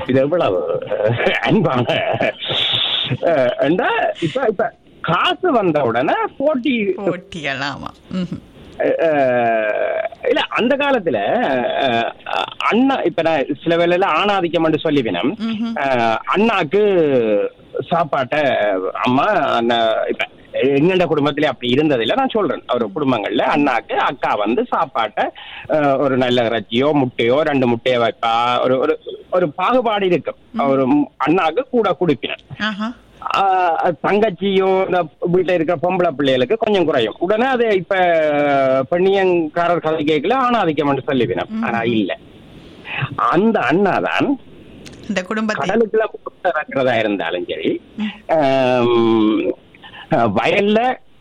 இது எவ்வளவு அஹ், அன்பான அஹ், என்றா இப்ப இப்ப காசு வந்த உடனே போட்டி போட்டிகள் ஆமா ம்ஹும். அஹ், இல்ல அந்த காலத்துல அஹ், அண்ணா இப்ப நான் சில வேளையில ஆணாதிக்கம் சொல்லிவினம் ம்ஹும். அண்ணாக்கு சாப்பாட்டை அம்மா அண்ணா இப்ப எங்கண்ட குடும்பத்திலே அப்படி இருந்ததில்ல நான் சொல்றேன் ஒரு குடும்பங்கள்ல அண்ணாக்கு அக்கா வந்து சாப்பாட்டை அஹ், ஒரு நல்ல இறைச்சியோ முட்டையோ ரெண்டு முட்டையோ வைப்பா ஒரு ஒரு ஒரு பாகுபாடு இருக்கும் ஒரு அண்ணாக்கு கூட குடிப்பினர் ஆஹா ஆஹ் தங்கச்சியோ இந்த வீட்டுல இருக்கிற பொம்பளை பிள்ளைகளுக்கு கொஞ்சம் குறையும் உடனே அது இப்ப பெண்ணியங்காரர் கதை கேட்கல ஆணாதிக்கம் என்று சொல்லிவிடும் ஆனா இல்ல அந்த அண்ணா தான் இந்த குடும்பத்தை கடலுக்குள்ள முட்டை இறக்குறதா இருந்தாலும் சரி ஆம், அஹ், வயல்ல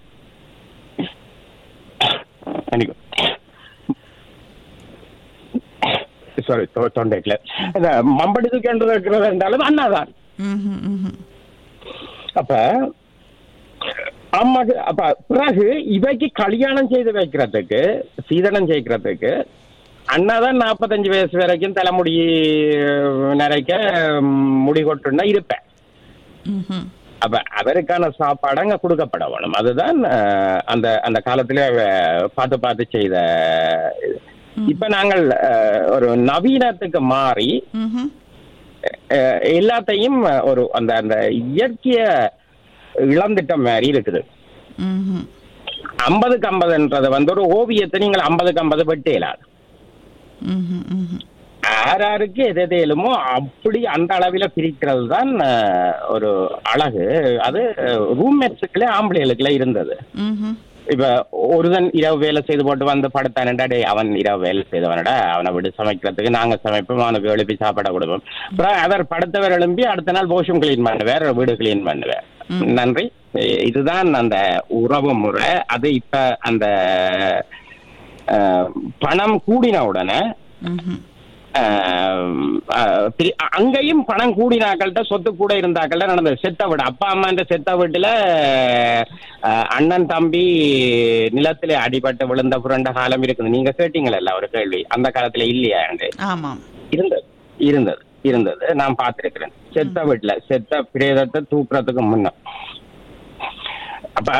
சாரி தொண்டைக்குல இந்த மம்படி தூக்கின்றது இருக்கிறதா இருந்தாலும் அண்ணாதான் ம்ஹும், ம்ஹும். அப்ப அம்மாக்கு அப்ப பிறகு இவைக்கு கல்யாணம் செய்து வைக்கிறதுக்கு சீதனம் செய்கிறதுக்கு அண்ணாதான் நாற்பத்தஞ்சு வயசு வரைக்கும் தலைமுடி நிறைக்க முடி கொட்டுன்னா இருப்பேன் ம்ஹும். அப்ப அவருக்கான சாப்பாடு அங்க கொடுக்கப்பட வேணும் அதுதான் அஹ், அந்த அந்த காலத்துல அஹ், பார்த்து பார்த்து செய்த இது. இப்ப நாங்கள் அஹ், ஒரு நவீனத்துக்கு மாறி ம்ஹும். அஹ், எல்லாத்தையும் ஒரு அந்த அந்த இயற்கைய இழந்துட்ட மாதிரி இருக்குது ம்ஹும். ஐம்பதுக்கு ஐம்பதுன்றது வந்து ஒரு ஓவியத்தை நீங்கள் ஐம்பதுக்கு ஐம்பது வெட்ட இயலாது ம்ஹும், ம்ஹும். யாராருக்கு எது எது இயலுமோ அப்படி அந்த அளவில பிரிக்கிறது தான் அஹ், ஒரு அழகு அது ரூம்மேட்ஸுக்குள்ளே ஆம்பளைகளுக்குள்ள இருந்தது ம்ஹும். இப்ப ஒருதன் இரவு வேலை செய்து போட்டு வந்து படுத்தானடா டே அவன் இரவு வேலை செய்தவனடா அவனை விடு சமைக்கிறதுக்கு நாங்க சமைப்போம் அவனுக்கு எழுப்பி சாப்பாட கொடுப்போம் அப்புறம் அவர் படுத்தவர் எழும்பி அடுத்த நாள் போஷம் கிளீன் பண்ணுவார் வீடு கிளீன் பண்ணுவார் நன்றி இ- இதுதான் அந்த உறவு முறை அது இப்ப அந்த அஹ், பணம் கூடின உடனே ம்ஹும். ஆஹ் ஆஹ் பிரி- அங்கேயும் பணம் கூடினாக்கள்கிட்ட சொத்து கூட இருந்தாக்கள்கிட்ட நடந்தது செத்த வீடு அப்பா அம்மான்ற செத்த வீட்டுல ஆஹ் அண்ணன் தம்பி நிலத்திலே அடிபட்டு விழுந்த புரண்ட காலம் இருக்குது நீங்க கேட்டீங்களல்ல ஒரு கேள்வி அந்த காலத்துல இல்லையா என்று ஆமாம் இருந்தது இருந்தது இருந்தது நான் பார்த்திருக்கிறேன் செத்த வீட்டுல செத்த பிரேதத்தை தூக்குறதுக்கு முன்ன அப்ப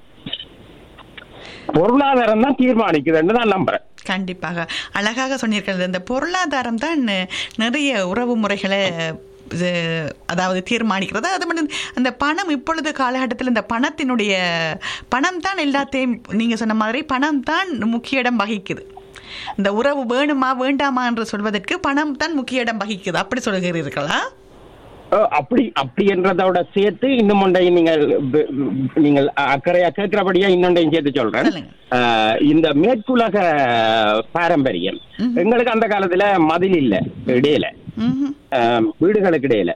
பொருளாதாரம் தான் தீர்மானிக்குதுன்னு நான் நம்புறேன் கண்டிப்பாக அழகாக சொன்னீர்கள் இந்த பொருளாதாரம் தான் நிறைய உறவு முறைகளை இது, அதாவது தீர்மானிக்கிறது அது மட்டும் அந்த பணம் இப்பொழுது காலகட்டத்தில் இந்த பணத்தினுடைய பணம் தான் எல்லாத்தையும் நீங்கள் சொன்ன மாதிரி பணம் தான் முக்கிய இடம் வகிக்குது இந்த உறவு வேணுமா வேண்டாமா என்று சொல்வதற்கு பணம் தான் முக்கிய இடம் வகிக்குது அப்படி சொல்கிறீர்களா அஹ் அப்படி அப்படி என்றதோட சேர்த்து இன்னும் ஒன்றையும் நீங்கள் ப- நீங்கள் அக்கறையா கேட்கிறபடியா இன்னொன்றையும் சேர்த்து சொல்றேன் சொல்லுங்க. அஹ் இந்த மேற்குலக பாரம்பரியம் எங்களுக்கு அந்த காலத்துல மதில் இல்ல இடையில ம்ஹும். அஹ் வீடுகளுக்கு இடையில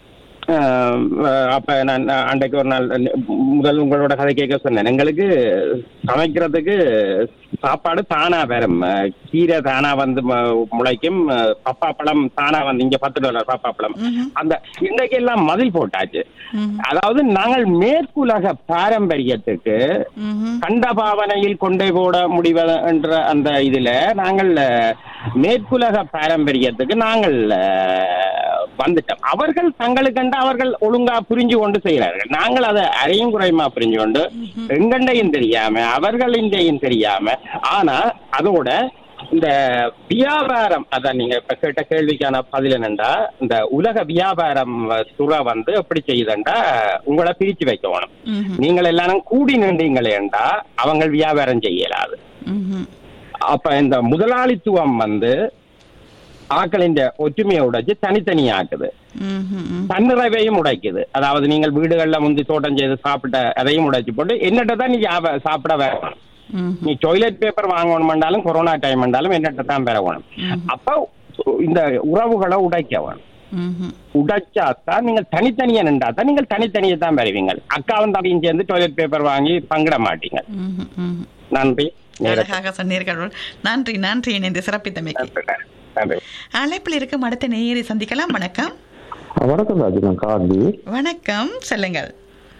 அஹ் அப்ப நான் அன்றைக்கு ஒரு நாள் முதல் உங்களோட கதை கேட்க சொன்னேன் எங்களுக்கு சமைக்கிறதுக்கு சாப்பாடு தானா வரும் அஹ் கீரை தானா வந்து ம- முளைக்கும் அஹ் பப்பாப்பழம் தானா வந்து இங்க பத்து டாலர் பப்பாப்பழம் அந்த இன்றைக்கு எல்லாம் மதில் போட்டாச்சு அதாவது நாங்கள் மேற்குலக பாரம்பரியத்துக்கு ம்ஹும். கண்ட பாவனையில் கொண்டே போட முடிவ என்ற அந்த இதுல நாங்கள் அஹ், மேற்குலக பாரம்பரியத்துக்கு நாங்கள் அஹ், வந்துட்டோம் அவர்கள் தங்களுக்கண்ட அவர்கள் ஒழுங்கா புரிஞ்சு கொண்டு செய்கிறார்கள் நாங்கள் அதை அரையும் குறையுமா புரிஞ்சு கொண்டு எங்கண்டையும் தெரியாம அவர்களின்டையும் தெரியாம ஆனா அதோட இந்த வியாபாரம் அதான் நீங்க இப்ப கேட்ட கேள்விக்கான பதில் என்னண்டா இந்த உலக வியாபாரம் துறை வந்து எப்படி செய்யுதுண்டா உங்களை பிரிச்சு வைக்கணும் ம்ஹும். நீங்கள் எல்லாரும் கூடி நின்றீங்களேண்டா அவங்க வியாபாரம் செய்யலாது ம்ஹும். அப்ப இந்த முதலாளித்துவம் வந்து ஆக்களின் ஒற்றுமையை உடைச்சு தனித்தனியாக்குது ம்ஹும். ம்ஹும். தன்னிறைவையும் உடைக்குது அதாவது நீங்கள் வீடுகள்ல முந்தி தோட்டம் செய்து சாப்பிட்ட அதையும் உடைச்சு போட்டு என்னட்ட தான் நீ வியாப- சாப்பிட வேணும் ம்ஹும். நீ டாய்லெட் பேப்பர் வாங்கணும்னாலும் கொரோனா டைம் இருந்தாலும் என்னட்ட தான் பெற வேணும் அப்ப இந்த உறவுகளை உடைக்க வேணும் ம்ஹும். உடைச்சாத்தான் நீங்கள் தனித்தனியா நின்றா தான் நீங்கள் தனித்தனியா தான் பெறுவீங்க அக்காவும் தம்பியும் சேர்ந்து டாய்லெட் பேப்பர் வாங்கி பங்கிட மாட்டீங்க ம்ஹும். ம்ஹும். நன்றி நேரத்துக்கு அழகாக சொன்னீர்கள் நன்றி நன்றி இணைந்து சிறப்பித்தமைக்கு நன்றி. நன்றி அழைப்பில் இருக்கும் அடுத்த நேயரை சந்திக்கலாம் வணக்கம் வணக்கம் ராஜு நான் காந்தி வணக்கம் சொல்லுங்கள்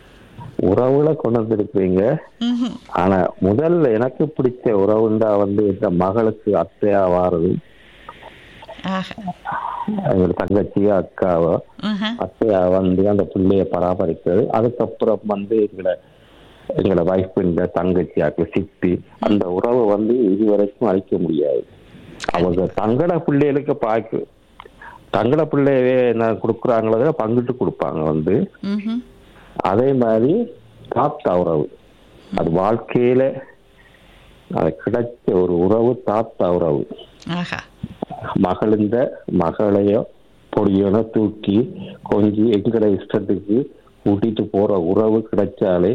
உறவுல கொண்டு வந்திருப்பீங்க ம்ஹும். ஆனா முதல்ல எனக்கு பிடிச்ச உறவுண்டா வந்து இந்த மகளுக்கு அத்தையா வாரது ஆஹா எங்களோட தங்கச்சியோ அக்காவோ ம்ஹும். அத்தையா வந்து அந்த பிள்ளைய பராமரிக்கிறது அதுக்கப்புறம் வந்து எங்களை எங்களோட வைஃப் தங்கச்சி ஆக்கு சித்தி அந்த உறவை வந்து இது வரைக்கும் அழிக்க முடியாது அவங்க தங்கட பிள்ளைகளுக்கு பாக்கு தங்கட பிள்ளையவே என்ன கொடுக்குறாங்களோ பங்கிட்டு கொடுப்பாங்க வந்து ம்ஹும். அதே மாதிரி தாத்தா உறவு அது வாழ்க்கையில அது கிடைச்ச ஒரு உறவு தாத்தா உறவு ஆஹா மகளிந்த மகளையோ பொடியனோ தூக்கி கொஞ்சி எங்கட இஷ்டத்துக்கு கூட்டிட்டு போற உறவு கிடைச்சாலே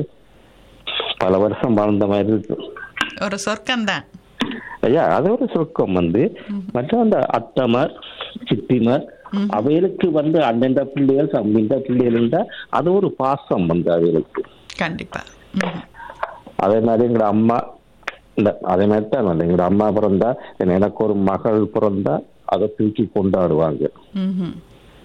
பல வருஷம் வாழ்ந்த மாதிரி இருக்கும் ஒரு சொர்க்கம்தான் ஐயா அது ஒரு சுருக்கம் வந்து மற்ற அந்த அத்தமார் சித்திமார் அவைகளுக்கு வந்து அண்ணந்த பிள்ளைகள் தம்பிந்த பிள்ளைகள் இருந்தா அது ஒரு பாசம் வந்து அவைகளுக்கு கண்டிப்பா ம்ஹும். அதே மாதிரி எங்களோட அம்மா இல்ல அதே மாதிரி தான் வந்து எங்களோட அம்மா பிறந்தா என்ன- எனக்கு ஒரு மகள் பிறந்தா அதை தூக்கி கொண்டாடுவாங்க ம்ஹும்.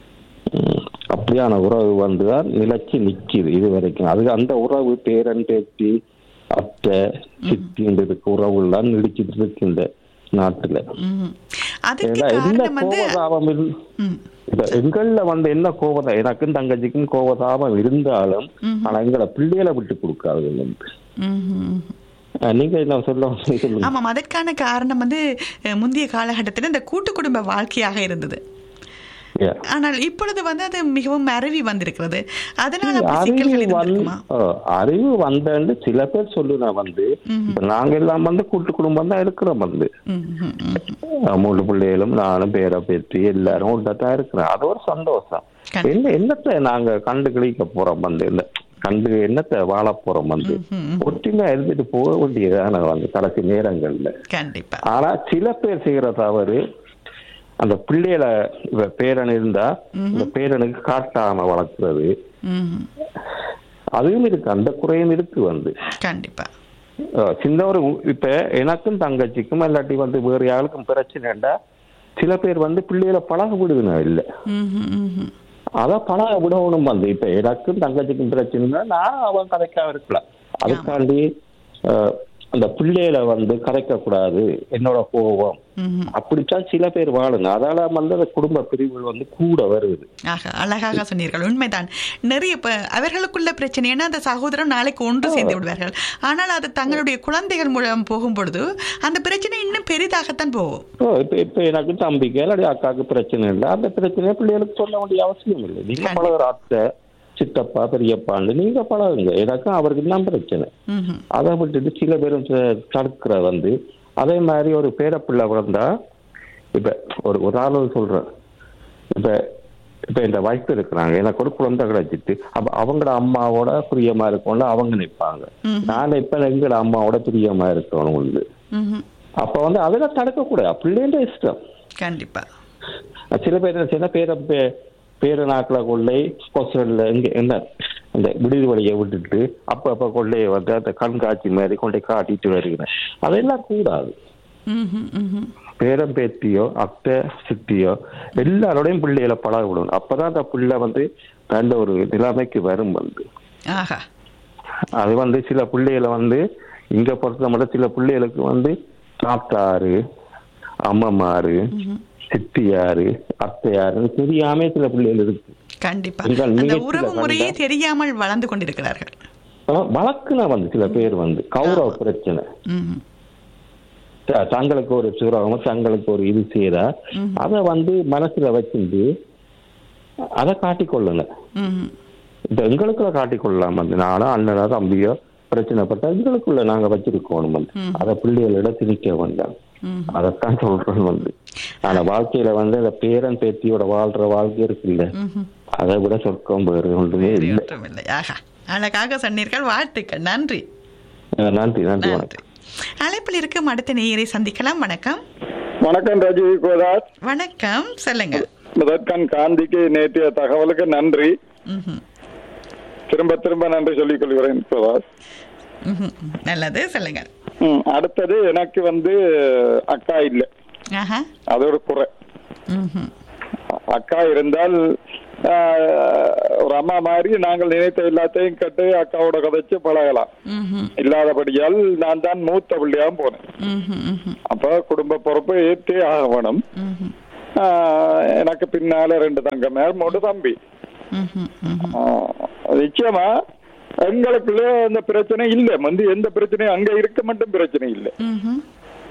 உம், அப்படியான உறவு வந்துதான் நிலைச்சு நிக்குது இது வரைக்கும் அது அந்த உறவு பேரன் பேத்தி அத்தை சித்தின்றதுக்கு உறவுலாம் நீடிச்சிட்டு இருக்கு இந்த நாட்டுல ம்ஹும். அதுக்கு ஏன்னா என்ன காரணம் வந்து கோபதாபம் இரு- ம். இப்ப எங்கள்ல வந்து என்ன கோபதா எனக்கும் தங்கச்சிக்கும் கோபதாபம் இருந்தாலும் ஆனா எங்களை பிள்ளைகளை விட்டு கொடுக்காது வந்து ம்ஹும். அஹ் நீங்க என்ன சொல்ல சொல்லுங்க ஆமாம் அதற்கான காரணம் வந்து அஹ், முந்தைய காலகட்டத்தில் இந்த கூட்டு குடும்ப வாழ்க்கையாக இருந்தது Yeah. ஆனால் இப்பொழுது வந்து அது மிகவும் மறவி வந்திருக்கிறது அதனால அப்படி அறிவு சிக்கல்கள் வந்து இருந்திருக்குமா அஹ், அறிவு வந்தேன்னு சில பேர் சொல்லுனா வந்து இப்ப நாங்க எல்லாம் வந்து கூட்டு குடும்பம் தான் இருக்கிறோம் வந்து ம்ஹும். ம்ஹும். அஹ், மூணு பிள்ளைகளும் நானும் பேர பேத்தி எல்லாரும் ஒன்றதான் இருக்கிறேன் அது ஒரு சந்தோஷம் கண்டிப்பா. என்ன என்னத்தை நாங்க கண்டு கிழிக்க போறோம் வந்து இல்ல கண்டு என்னத்தை வாழ போறோம் வந்து ம்ஹும். ஒற்றுமையா இருந்துட்டு போக வேண்டியதான வந்து கடைசி நேரங்கள்ல கண்டிப்பா ஆனா சில பேர் செய்யற தவறு அந்த பிள்ளைகளை இப்ப பேரன் இருந்தா இந்த பேரனுக்கு காட்டாம வளர்க்கறது ம்ஹும். அதுவும் இருக்கு அந்த குறையும் இருக்கு வந்து கண்டிப்பா அஹ் சின்ன ஒரு உ- இப்ப எனக்கும் தங்கச்சிக்கும் இல்லாட்டி வந்து வேறு யாருக்கும் பிரச்சனைண்டா சில பேர் வந்து பிள்ளைகளை பழக விடுவேன் இல்ல ம்ஹும். ம்ஹும். அதான் பழக விடணும் வந்து இப்ப எனக்கும் தங்கச்சிக்கும் பிரச்சனைனா நானும் அவன் கதைக்காம இருக்கலாம் அதுக்காண்டி அஹ், அந்த பிள்ளைகளை வந்து கதைக்க கூடாது என்னோட கோபம் ம்ஹும். அப்படித்தான் சில பேர் வாழுங்க அதால வந்து அந்த குடும்ப பிரிவுகள் வந்து கூட வருது ஆக அழகாக சொன்னீர்கள் உண்மைதான் நிறைய இப்ப அவர்களுக்குள்ள பிரச்சனை ஏன்னா அந்த சகோதரன் நாளைக்கு ஒன்று சேர்ந்து விடுவார்கள் ஆனால் அது தங்களுடைய குழந்தைகள் மூலம் போகும் பொழுது அந்த பிரச்சனை இன்னும் பெரிதாகத்தான் போகும் ஓ, இப்ப இப்ப எனக்கு தம்பிக்கு இல்லாட்டி அக்காவுக்கு பிரச்சனை இல்லை அந்த பிரச்சனையை பிள்ளைகளுக்கு சொல்ல வேண்டிய அவசியம் இல்லை நீங்க கண்டிப்பா. பழகுற அத்தை சித்தப்பா பெரியப்பான்னு நீங்க பழகுங்க எனக்கும் அவருக்கு தான் பிரச்சனை ம்ஹும். அதை விட்டுட்டு சில பேரும் ச- தடுக்கிற வந்து அதே மாதிரி ஒரு பேரப்பிள்ளை பிறந்தா இப்ப ஒரு ஒரு ஆள் சொல்றேன் இப்ப இப்ப இந்த வயசு இருக்கிறாங்க எனக்கு ஒரு குழந்தை கிடைச்சிட்டு அப்ப அவங்களோட அம்மாவோட பிரியமா இருக்கணும்னு அவங்க நிற்பாங்க ம்ஹும். நான் இப்ப எங்களோட அம்மாவோட பிரியமா இருக்கணும் உண்டு ம்ஹும். அப்ப வந்து அதெல்லாம் தடுக்க கூடாது பிள்ளைன்ற இஷ்டம் கண்டிப்பா சில பேர் சில பேரை பே- பேர நாக்கில் கொள்ளை ஹாஸ்பிட்டல்ல இங்க என்ன அந்த விடுதி வழியை விட்டுட்டு அப்ப அப்ப கொள்ளையை வந்து அந்த கண்காட்சி மாதிரி கொண்டே காட்டிட்டு வருகிறேன் அதெல்லாம் கூடாது ம்ஹும். ம்ஹும். பேரம் பேத்தியோ அத்தை சித்தியோ எல்லாரோடையும் பிள்ளைகளை பழக விடணும் அப்பதான் அந்த பிள்ளை வந்து நல்ல ஒரு நிலைமைக்கு வரும் வந்து ஆஹா அது வந்து சில பிள்ளைகளை வந்து இங்க பொறுத்த மட்டும் சில பிள்ளைகளுக்கு வந்து தாத்தாரு அம்மமாரு சித்தியாரு அத்தையாருன்னு தெரியாம சில பிள்ளைகள் இருக்கு கண்டிப்பா உங்கள் அந்த முயற்சியில உறவு முறையே வந்தா- தெரியாமல் வளர்ந்து கொண்டிருக்கிறார்கள் ஆனா, வழக்குல வந்து சில பேர் வந்து கௌரவ பிரச்சனை ம்ஹும். த- தங்களுக்கு ஒரு சுரகம் தங்களுக்கு ஒரு இது செய்யறா அத வந்து மனசுல வச்சிருந்து அதை காட்டிக்கொள்ளுங்க ம்ஹும். இப்ப எங்களுக்குள்ள காட்டிக்கொள்ளலாம் வந்து நானும் அண்ணனோ தம்பியோ பிரச்சனைப்பட்டா எங்களுக்குள்ள நாங்க வச்சிருக்கோம் வந்து அதை பிள்ளைகளிடம் திணிக்க வேண்டாம் ம்ஹும். அதைத்தான் சொல்றேன் வந்து ஆனா வாழ்க்கையில வந்து அந்த பேரன் பேத்தியோட வாழ்ற வாழ்க்கை இருக்குல்ல ம்ஹும். அதை விட சொர்க்கம் வேறு ஒன்றுமே வேறு இல்லை ஒன்றுமில்லை ஆஹா அழகாக சொன்னீர்கள் வாழ்த்துக்கள் நன்றி அஹ் நன்றி நன்றி வணக்கம் நன்றி அழைப்பில் இருக்கும் அடுத்த நேயரை சந்திக்கலாம் வணக்கம் வணக்கம் ரஜி கோதாஸ் வணக்கம் சொல்லுங்க முதற்கண் காந்திக்கு நேற்றைய தகவலுக்கு நன்றி ம்ஹும். திரும்ப திரும்ப நன்றி சொல்லிக் கொள்கிறேன் கோதாஸ் ம்ஹும். நல்லது சொல்லுங்க ம், அடுத்தது எனக்கு வந்து அக்கா இல்லை ஆஹா அது ஒரு குறை ம்ஹும். அக்கா இருந்தால் ஆஹ், ஒரு அம்மா மாதிரி நாங்கள் நினைத்த எல்லாத்தையும் கட்டு அக்காவோட கதைச்சு பழகலாம் ம்ஹும். இல்லாதபடியால் நான் தான் மூத்த பிள்ளையா போனேன் ம்ஹும். ம்ஹும். அப்ப குடும்ப பொறுப்பை ஏற்றே ஆக வேணும் ம்ஹும். ஆஹ், எனக்கு பின்னால ரெண்டு தங்கமேர் மூணு தம்பி ம்ஹும், ம்ஹும். ஆஹ், நிச்சயமா எங்களுக்குள்ள அந்த பிரச்சனை இல்ல வந்து எந்த பிரச்சனையும் அங்க இருக்க மட்டும் பிரச்சனை இல்ல ம்ஹும்,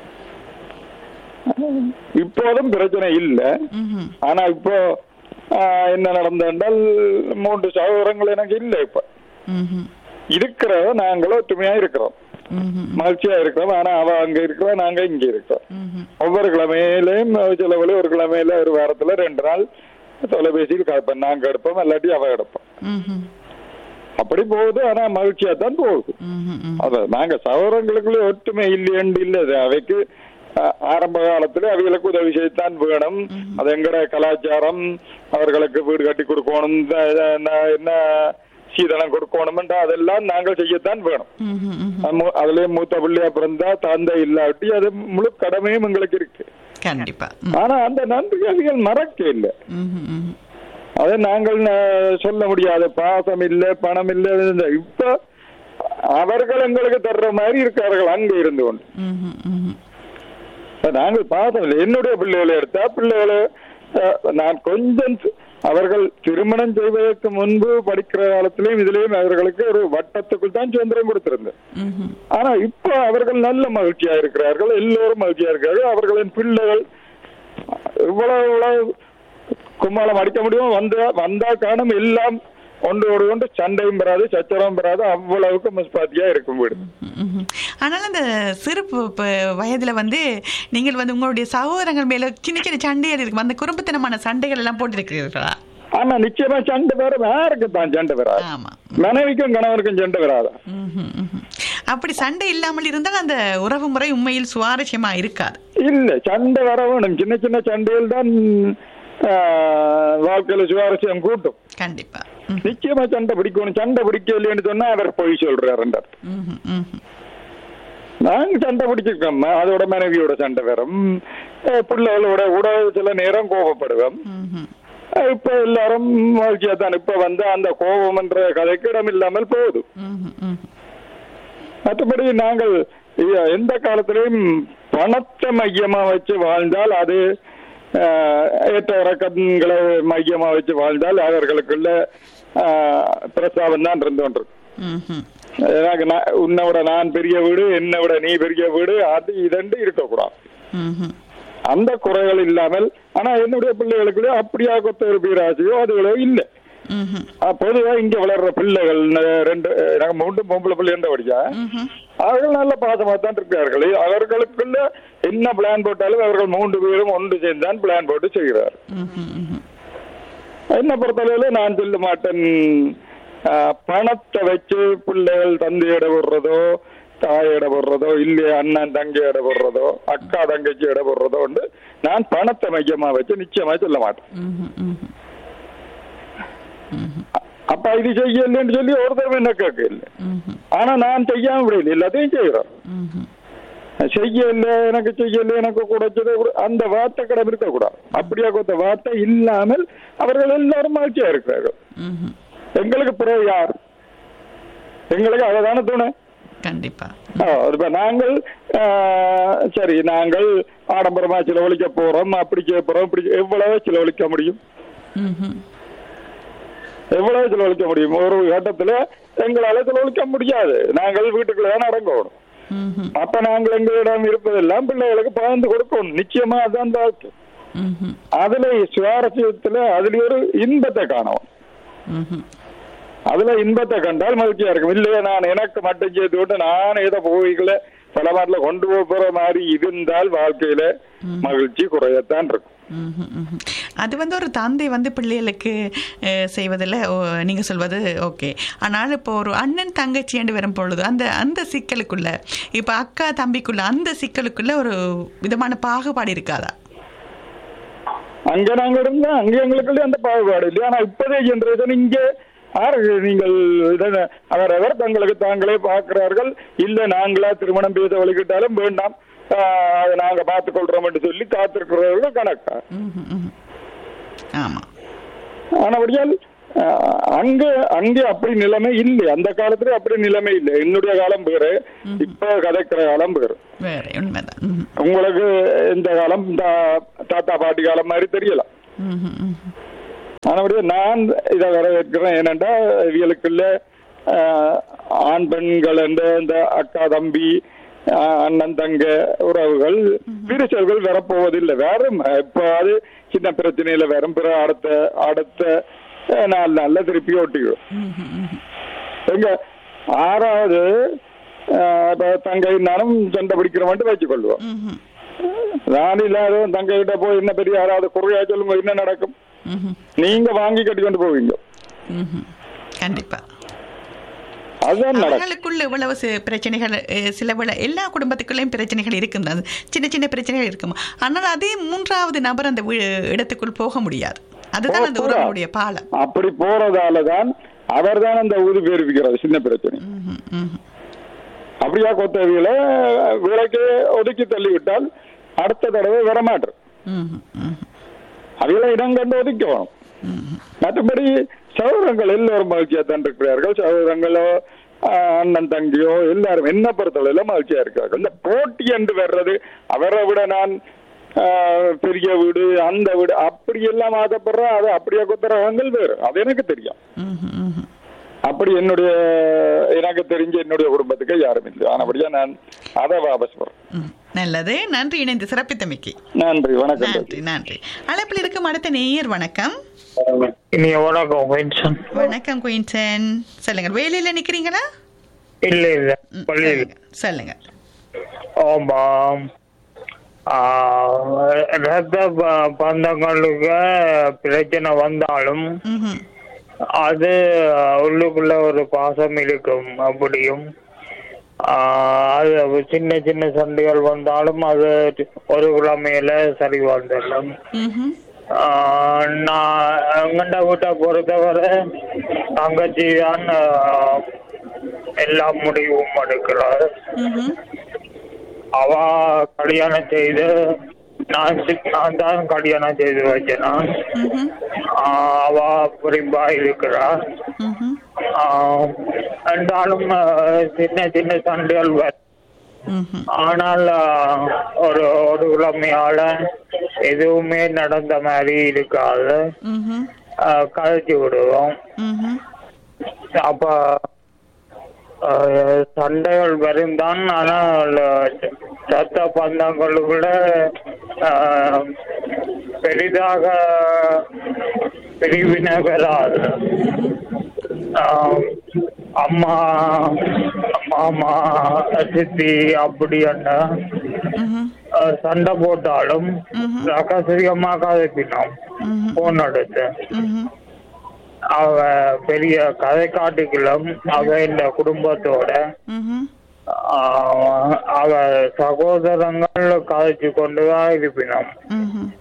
இப்போதும் பிரச்சனை இல்ல ம்ஹும். ஆனா இப்போ ஆஹ், என்ன நடந்தால் மூன்று சகோதரங்கள் எனக்கு இல்ல இப்ப ம்ஹும், இருக்கிறத நாங்களும் ஒற்றுமையா இருக்கிறோம் ம்ஹும், மகிழ்ச்சியா இருக்கிறோம் ஆனா அவ அங்க இருக்கிறா நாங்க இங்க இருக்கிறோம் ம்ஹும். ஒவ்வொரு கிழமையிலையும் சில வேளை ஒரு கிழமையில ஒரு வாரத்துல ரெண்டு நாள் தொலைபேசியில் கலப்பேன் நாங்க எடுப்போம் இல்லாட்டி அவ எடுப்போம் ம்ஹும், அப்படி போகுது ஆனா மகிழ்ச்சியா தான் போகுது ம்ஹும், ம்ஹும். அத நாங்க சகோதரங்களுக்குள்ள ஒற்றுமை இல்லையண்டு இல்ல அது அவைக்கு அஹ், ஆரம்ப காலத்துல அவைகளுக்கு உதவி செய்யத்தான் வேணும் அது எங்கட கலாச்சாரம் அவர்களுக்கு வீடு கட்டி கொடுக்கணும் இந்த இத- என்ன- என்ன சீதனம் கொடுக்கணும் அதெல்லாம் நாங்கள் செய்யத்தான் வேணும் ம்ஹும், ம்ஹும். நம்ம- அதுலயே மூத்த பிள்ளையா பிறந்தா தந்தை இல்லாட்டி அது முழு கடமையும் எங்களுக்கு இருக்கு கண்டிப்பா ம். ஆனா அந்த நன்றி அவிகள் மறக்க இல்லை ம்ஹும், ம்ஹும். அதை நாங்கள் ந- சொல்ல முடியாது பாசம் இல்ல பணம் இல்ல இந்த இப்ப அவர்கள் எங்களுக்கு தர்ற மாதிரி இருக்கார்கள் அங்க இருந்து கொண்டு ம்ஹும், ம்ஹும். இப்ப நாங்கள் பாசம் இல்லை என்னுடைய பிள்ளைகளை எடுத்தா பிள்ளைகளை அஹ், நான் கொஞ்சம் சி- அவர்கள் திருமணம் செய்வதற்கு முன்பு படிக்கிற காலத்திலேயும் இதுலயும் அவர்களுக்கு ஒரு வட்டத்துக்குள் தான் சுதந்திரம் கொடுத்திருந்தேன் ம்ஹும். ஆனா இப்போ அவர்கள் நல்ல மகிழ்ச்சியா இருக்கிறார்கள் எல்லோரும் மகிழ்ச்சியா இருக்கிறார்கள் அவர்களின் பிள்ளைகள் இவ்வளவு இவ்வளவு கும்மாளம் அடிக்க முடியும் வந்த வந்தா காணும் எல்லாம் ஒன்றோடு ஒன்று சண்டையும் பெறாது சச்சரவும் பெறாது அவ்வளவுக்கு முஸ்பாத்தியா இருக்கும் வீடு ம்ஹும். ஆனால் அந்த சிறு ப- ப- வயதுல வந்து நீங்கள் வந்து உங்களுடைய சகோதரங்கள் மேல சின்ன சின்ன சண்டைகள் இருக்கும் அந்த குறும்புத்தனமான சண்டைகள் எல்லாம் போட்டிருக்கிறீர்களா ஆனா நிச்சயமா சண்டை வேற யாருக்கு தான் சண்டை வராது ஆமா மனைவிக்கும் கணவனுக்கும் சண்டை வராதா ம்ஹும், ம்ஹும். அப்படி சண்டை இல்லாமல் இருந்தால் அந்த உறவு முறை உண்மையில் சுவாரஸ்யமா இருக்காது இல்ல சண்டை வர வேணும் சின்ன சின்ன சண்டையில் தான் ஆஹ், வாழ்க்கையில சுவாரஸ்யம் கூட்டும் கண்டிப்பா ம். நிச்சயமா சண்டை பிடிக்கணும் சண்டை பிடிக்க இல்லைன்னு சொன்னா அவர் பொய் சொல்றாரு ம்ஹும், ம்ஹும். நாங்க சண்டை பிடிச்சிருக்கோம் அதோட மனைவியோட சண்டை வரும் அஹ் பிள்ளைகளோட கூட சில நேரம் கோபப்படுவோம் ம்ஹும். அஹ் இப்ப எல்லாரும் மகிழ்ச்சியா தான் இப்ப வந்து அந்த கோபம் என்ற கதைக்கு இடம் இல்லாமல் போகுது ம்ஹும், ம்ஹும். மற்றபடி நாங்கள் இ- எந்த காலத்திலையும் பணத்தை மையமா வச்சு வாழ்ந்தால் அது அஹ், ஏற்ற இறக்கங்களை மையமா வச்சு வாழ்ந்தால் அவர்களுக்குள்ள அஹ், பிரஸ்தாபம் தான் இருந்து கொண்டிருக்கு ம்ஹும். எனக்கு நான் உன்னை விட நான் பெரிய வீடு என்னை விட நீ பெரிய வீடு அது இதண்டு இருக்கக்கூடாது ம்ஹும். அந்த குறைகள் இல்லாமல் ஆனா என்னுடைய பிள்ளைகளுக்கு அப்படியா கொத்த ஒரு பேராசையோ அதுகளோ இல்லை ம்ஹும். பொதுவா இங்க வளர்ற பிள்ளைகள் ந- ரெண்டு நாங்க மூன்று பொம்பளை பிள்ளை என்ற படிச்சா ம்ஹும். அவர்கள் நல்ல பாசமா தான் இருக்கிறார்கள் அவர்களுக்குள்ள என்ன பிளான் போட்டாலும் அவர்கள் மூன்று பேரும் ஒன்று சேர்ந்தான் பிளான் போட்டு செய்கிறார் ம்ஹும், ம்ஹும். என்ன பொறுத்தளவுல நான் சொல்ல மாட்டேன் ஆ, பணத்தை வச்சு பிள்ளைகள் தந்தையிட போடுறதோ தாயிட போடுறதோ இல்லையா அண்ணன் தங்கை இட போடுறதோ அக்கா தங்கச்சி இட போடுறதோ உண்டு நான் பணத்தை மையமா வச்சு நிச்சயமா சொல்ல மாட்டேன் ம்ஹும், ம்ஹும். ம்ஹும். அப்ப இது செய்யலன்னு சொல்லி ஒருத்தர் என்ன கேட்க இல்லை ம்ஹும். ஆனா நான் செய்யாம விடல எல்லாத்தையும் செய்யறோம் ம்ஹும். செய்யல எனக்கு செய்யல எனக்கு குடைச்சது அந்த வார்த்தை கடமை இருக்கக்கூடாது அப்படியா கொடுத்த வார்த்தை இல்லாமல் அவர்கள் எல்லாரும் மகிழ்ச்சியா இருக்கிறார்கள் ம்ஹும். எங்களுக்கு பிறகு யார் எங்களுக்கு அததான துணை கண்டிப்பா ஆ, இப்ப நாங்கள் ஆ, சரி நாங்கள் ஆடம்பரமா செலவழிக்க போறோம் அப்படி செய்ய போறோம் இப்படி எவ்வளவு செலவழிக்க முடியும் ம்ஹும். எவ்வளவு செலவழிக்க முடியும் ஒரு கட்டத்துல எங்களால செலவழிக்க முடியாது நாங்கள் வீட்டுக்குள்ள தான் அடங்கணும் ம்ஹும். அப்ப நாங்கள் எங்களிடம் இருப்பதெல்லாம் பிள்ளைகளுக்கு பகிர்ந்து கொடுக்கணும் நிச்சயமா அதான் வாழ்க்கை ம்ஹும். அதுல சுவாரஸ்யத்துல அதுல ஒரு இன்பத்தை காணவும் ம்ஹும். அதுல இன்பத்தை கண்டால் மகிழ்ச்சியா இருக்கும் இல்லையா நான் எனக்கு மட்டும் செய்து விட்டு நான் ஏதோ போய்களை பல மாட்டில் கொண்டு போக போற மாதிரி இருந்தால் வாழ்க்கையில மகிழ்ச்சி குறையத்தான் இருக்கும் ம்ஹும், ம்ஹும். அது வந்து ஒரு தந்தை வந்து பிள்ளைகளுக்கு அஹ், செய்வதில் ஓ, நீங்க சொல்வது ஓகே ஆனால் இப்போ ஒரு அண்ணன் தங்கச்சி என்று வரும் பொழுது அந்த அந்த சிக்கலுக்குள்ள இப்போ அக்கா தம்பிக்குள்ள அந்த சிக்கலுக்குள்ள ஒரு விதமான பாகுபாடு இருக்காதா அங்க நாங்க இருந்தா அங்க எங்களுக்குள்ள அந்த பாகுபாடு இல்லையா ஆனா இப்போதைய ஜெனரேஷன் இங்கே யாரு நீங்கள் இதை அவரவர் தங்களுக்கு தாங்களே பார்க்கிறார்கள் இல்ல நாங்களா திருமணம் பேச வழிகிட்டாலும் வேண்டாம் ஆஹ், அதை நாங்க பார்த்துக் கொள்றோம் என்று சொல்லி காத்திருக்கிறவர்கள் கணக்கா ம்ஹும், ம்ஹும். ஆமா ஆனபடியால் அஹ், அங்க அங்கே அப்படி நிலைமை இல்லை அந்த காலத்துல அப்படி நிலைமை இல்லை என்னுடைய காலம் வேறு இப்ப கதைக்கிற காலம் வேறு வேற உண்மைதான் ம்ஹும். உங்களுக்கு இந்த காலம் தா- தாத்தா பாட்டி காலம் மாதிரி தெரியலாம் ம்ஹும், ம்ஹும். ஆனபடியே நான் இதை வரவேற்கிறேன் ஏனென்றா இவங்களுக்குள்ள ஆஹ், ஆண் பெண்கள் என்ற இந்த அக்கா தம்பி ஆஹ், அண்ணன் தங்க உறவுகள் விரிசல்கள் வரப்போவதில்லை வேறும் இப்போ அது சின்ன பிரச்சனையில வேறும் பிற அடுத்த அடுத்த ஆஹ், நாலு நாள்ல திருப்பி ஓட்டிடும் ம்ஹும், ம்ஹும். எங்க ஆறாவது ஆஹ், இப்ப தங்கை நானும் சண்டை பிடிக்கிறவன்ட்டு வச்சுக்கொள்வோம் ம்ஹும், நான் இல்லாத தங்கை கிட்ட போய் என்ன பெரிய யாராவது குறையா சொல்லுங்க என்ன நடக்கும் ம்ஹும், நீங்க வாங்கி கட்டி கொண்டு போவீங்க ம்ஹும். கண்டிப்பா அதுதான் நடக்கும் அவர்களுக்குள்ள இவ்வளவு சி- பிரச்சனைகள் அஹ், சில விட எல்லா குடும்பத்துக்குள்ளேயும் பிரச்சனைகள் இருக்கும் அது சின்ன சின்ன பிரச்சனைகள் இருக்கும் ஆனால் அதே மூன்றாவது நபர் அந்த வீ- இடத்துக்குள் போக முடியாது அதுதான் அந்த போக உறவுடைய பாலம் அப்படி போறதால தான் அவர் தான் அந்த ஊது பேரிப்பிக்கிறார் சின்ன பிரச்சனை ம்ஹும், ம்ஹும். அப்படியா கொத்தவியில விலைக்கு ஒதுக்கி தள்ளிவிட்டால் அடுத்த தடவை வரமாட்டார் ம்ஹும், ம்ஹும். அவைகளை இடம் கண்டு ஒதுக்கி வேணும் மற்றபடி சகோதரங்கள் எல்லோரும் மகிழ்ச்சியா தான் இருக்கிறார்கள் சகோதரங்களோ ஆஹ், அண்ணன் தங்கியோ எல்லாரும் என்ன பொறுத்தவரையில மகிழ்ச்சியா இருக்கிறார்கள் இந்த போட்டி என்று வர்றது அவரை விட நான் ஆஹ், பெரிய வீடு அந்த வீடு அப்படி எல்லாம் ஆசைப்படுற அது அப்படியே கொத்தரகங்கள் வேறு அது எனக்கு தெரியும் ம்ஹும், ம்ஹும். அப்படி என்னுடைய எனக்கு தெரிஞ்ச என்னுடைய குடும்பத்துக்கு யாரும் இல்லை ஆனபடியா நான் அதை வாபஸ் போறேன் ம். நல்லது நன்றி இணைந்து சிறப்பித்தமைக்கு நன்றி வணக்கம் நன்றி நன்றி அழைப்பில் இருக்கும் அடுத்த நேயர் வணக்கம் இனி வணக்கம் வின்சன் வணக்கம் குயின்சன் சொல்லுங்க வேலையில நிக்கிறீங்களா இல்ல இல்ல ம், பள்ளியில் சொல்லுங்க, சொல்லுங்க ஆமாம் ஆஹ், ரத்த ப- பந்தங்களுக்கு பிரச்சனை வந்தாலும் ம்ஹும். அது உள்ளுக்குள்ள ஒரு பாசம் இருக்கும் அப்படியும் ஆஹ், அது சின்ன சின்ன சண்டைகள் வந்தாலும் அது ஒரு கிழமையில சரி வந்துடலாம் ம்ஹும். ஆஹ், நான் எங்கண்ட வீட்டை பொறுத்தவரை தங்கச்சி தான் ஆஹ், எல்லா முடிவும் எடுக்கிறார் ம்ஹும். அவ கல்யாணம் செய்து நான் சி- நான் தான் கல்யாணம் செய்து வச்சேன் நான். ம்ஹும். ஆஹ், அவ புரிம்பா இருக்கிறா ம்ஹும். ஆஹ், என்றாலும் ஆஹ், சின்ன சின்ன சண்டைகள் வரும் ம்ஹும். ஆனால் ஆஹ், ஒரு ஒரு கிழமையால எதுவுமே நடந்த மாதிரி இருக்காது ம்ஹும். ஆஹ், கழிச்சு விடுவோம் ம்ஹும். அப்ப ஆஹ், சண்டைகள் வரும் தான் ஆனால் சத்த பந்தங்களுக்குள்ள ஆஹ், பெரிதாக பிரிவினை வராது ஆஹ், அம்மா மாமா சித்தி அப்படி என்ன ம்ஹும். ஆஹ், சண்டை போட்டாலும் ம்ஹும். ரகசியமா கதைப்பினோம் ம்ஹும். போன் எடுத்து ம்ஹும். அவ பெரிய கதை காட்டுகளும் அவ இந்த குடும்பத்தோட ம்ஹும். ஆஹ், அவ சகோதரங்கள் கதைச்சு கொண்டுதான் இருப்பினோம் ம்ஹும்.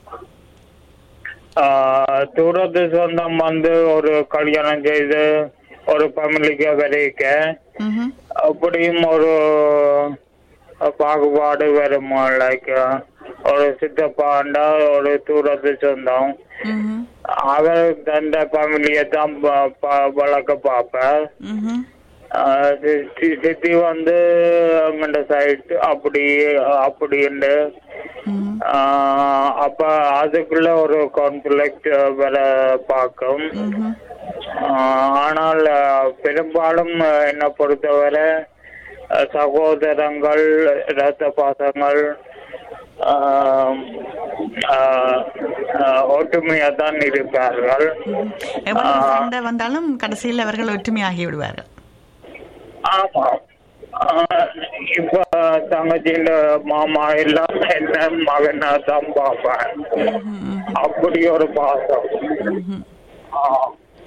ஆஹ், தூரத்து சொந்தம் வந்து ஒரு கல்யாணம் செய்து ஒரு ஃபேமிலிக்கு வரைக்க ம்ஹும். அப்படியும் ஒரு பாகுபாடு வரும் லைக் ஒரு சித்தப்பாண்டா ஒரு தூரத்து சொந்தம் ம்ஹும். அவர் தந்த ஃபேமிலியை தான் ப- ப- வளர்க்க பார்ப்பேன் ம்ஹும். ஆஹ் சித்தி சித்தி வந்து அங்கண்ட சைட் அப்படி அப்படின்னு ம்ஹும். ஆஹ் அப்ப அதுக்குள்ள ஒரு கான்ஃபிளிக்ட் வர பார்க்கும் ம்ஹும். ஆஹ் ஆனால் ஆஹ் பெரும்பாலும் ஆஹ் என்னை பொறுத்தவரை ஆஹ் சகோதரங்கள் இரத்த பாசங்கள் ஆஹ் ஆஹ் ஆஹ் ஒற்றுமையா தான் இருப்பார்கள் எவ்வளவு ஆ. சண்டை வந்தாலும் கடைசியில் அவர்கள் ஒற்றுமையாகி விடுவார்கள் ஆமா ஆஹ் இப்ப தங்கச்சியில மாமா எல்லாம் என்ன மகனா தான் பார்ப்பேன் ம்ஹும். அப்படி ஒரு பாசம் ம்ஹும். ஆஹ்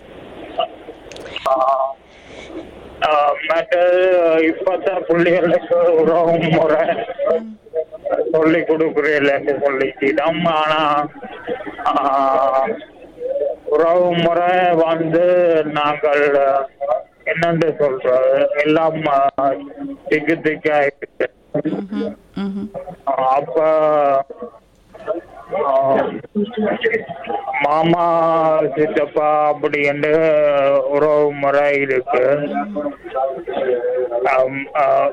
ஆஹ் ஆஹ் மற்றது இப்பத்த பிள்ளைகளுக்கு உறவு முறை சொல்லி கொடுக்குறேன் சொல்லிச்சிடம் ஆனா ஆஹ், உறவு முறை வந்து நாங்கள் என்னன்னு சொல்றது எல்லாம் ஆஹ், திக்கு திக்கா இருக்கு ம்ஹும். ம்ஹும். அப்ப ஆஹ், மாமா சித்தப்பா அப்படி என்று உறவு முறை இருக்கு ஆம், ஆஹ்,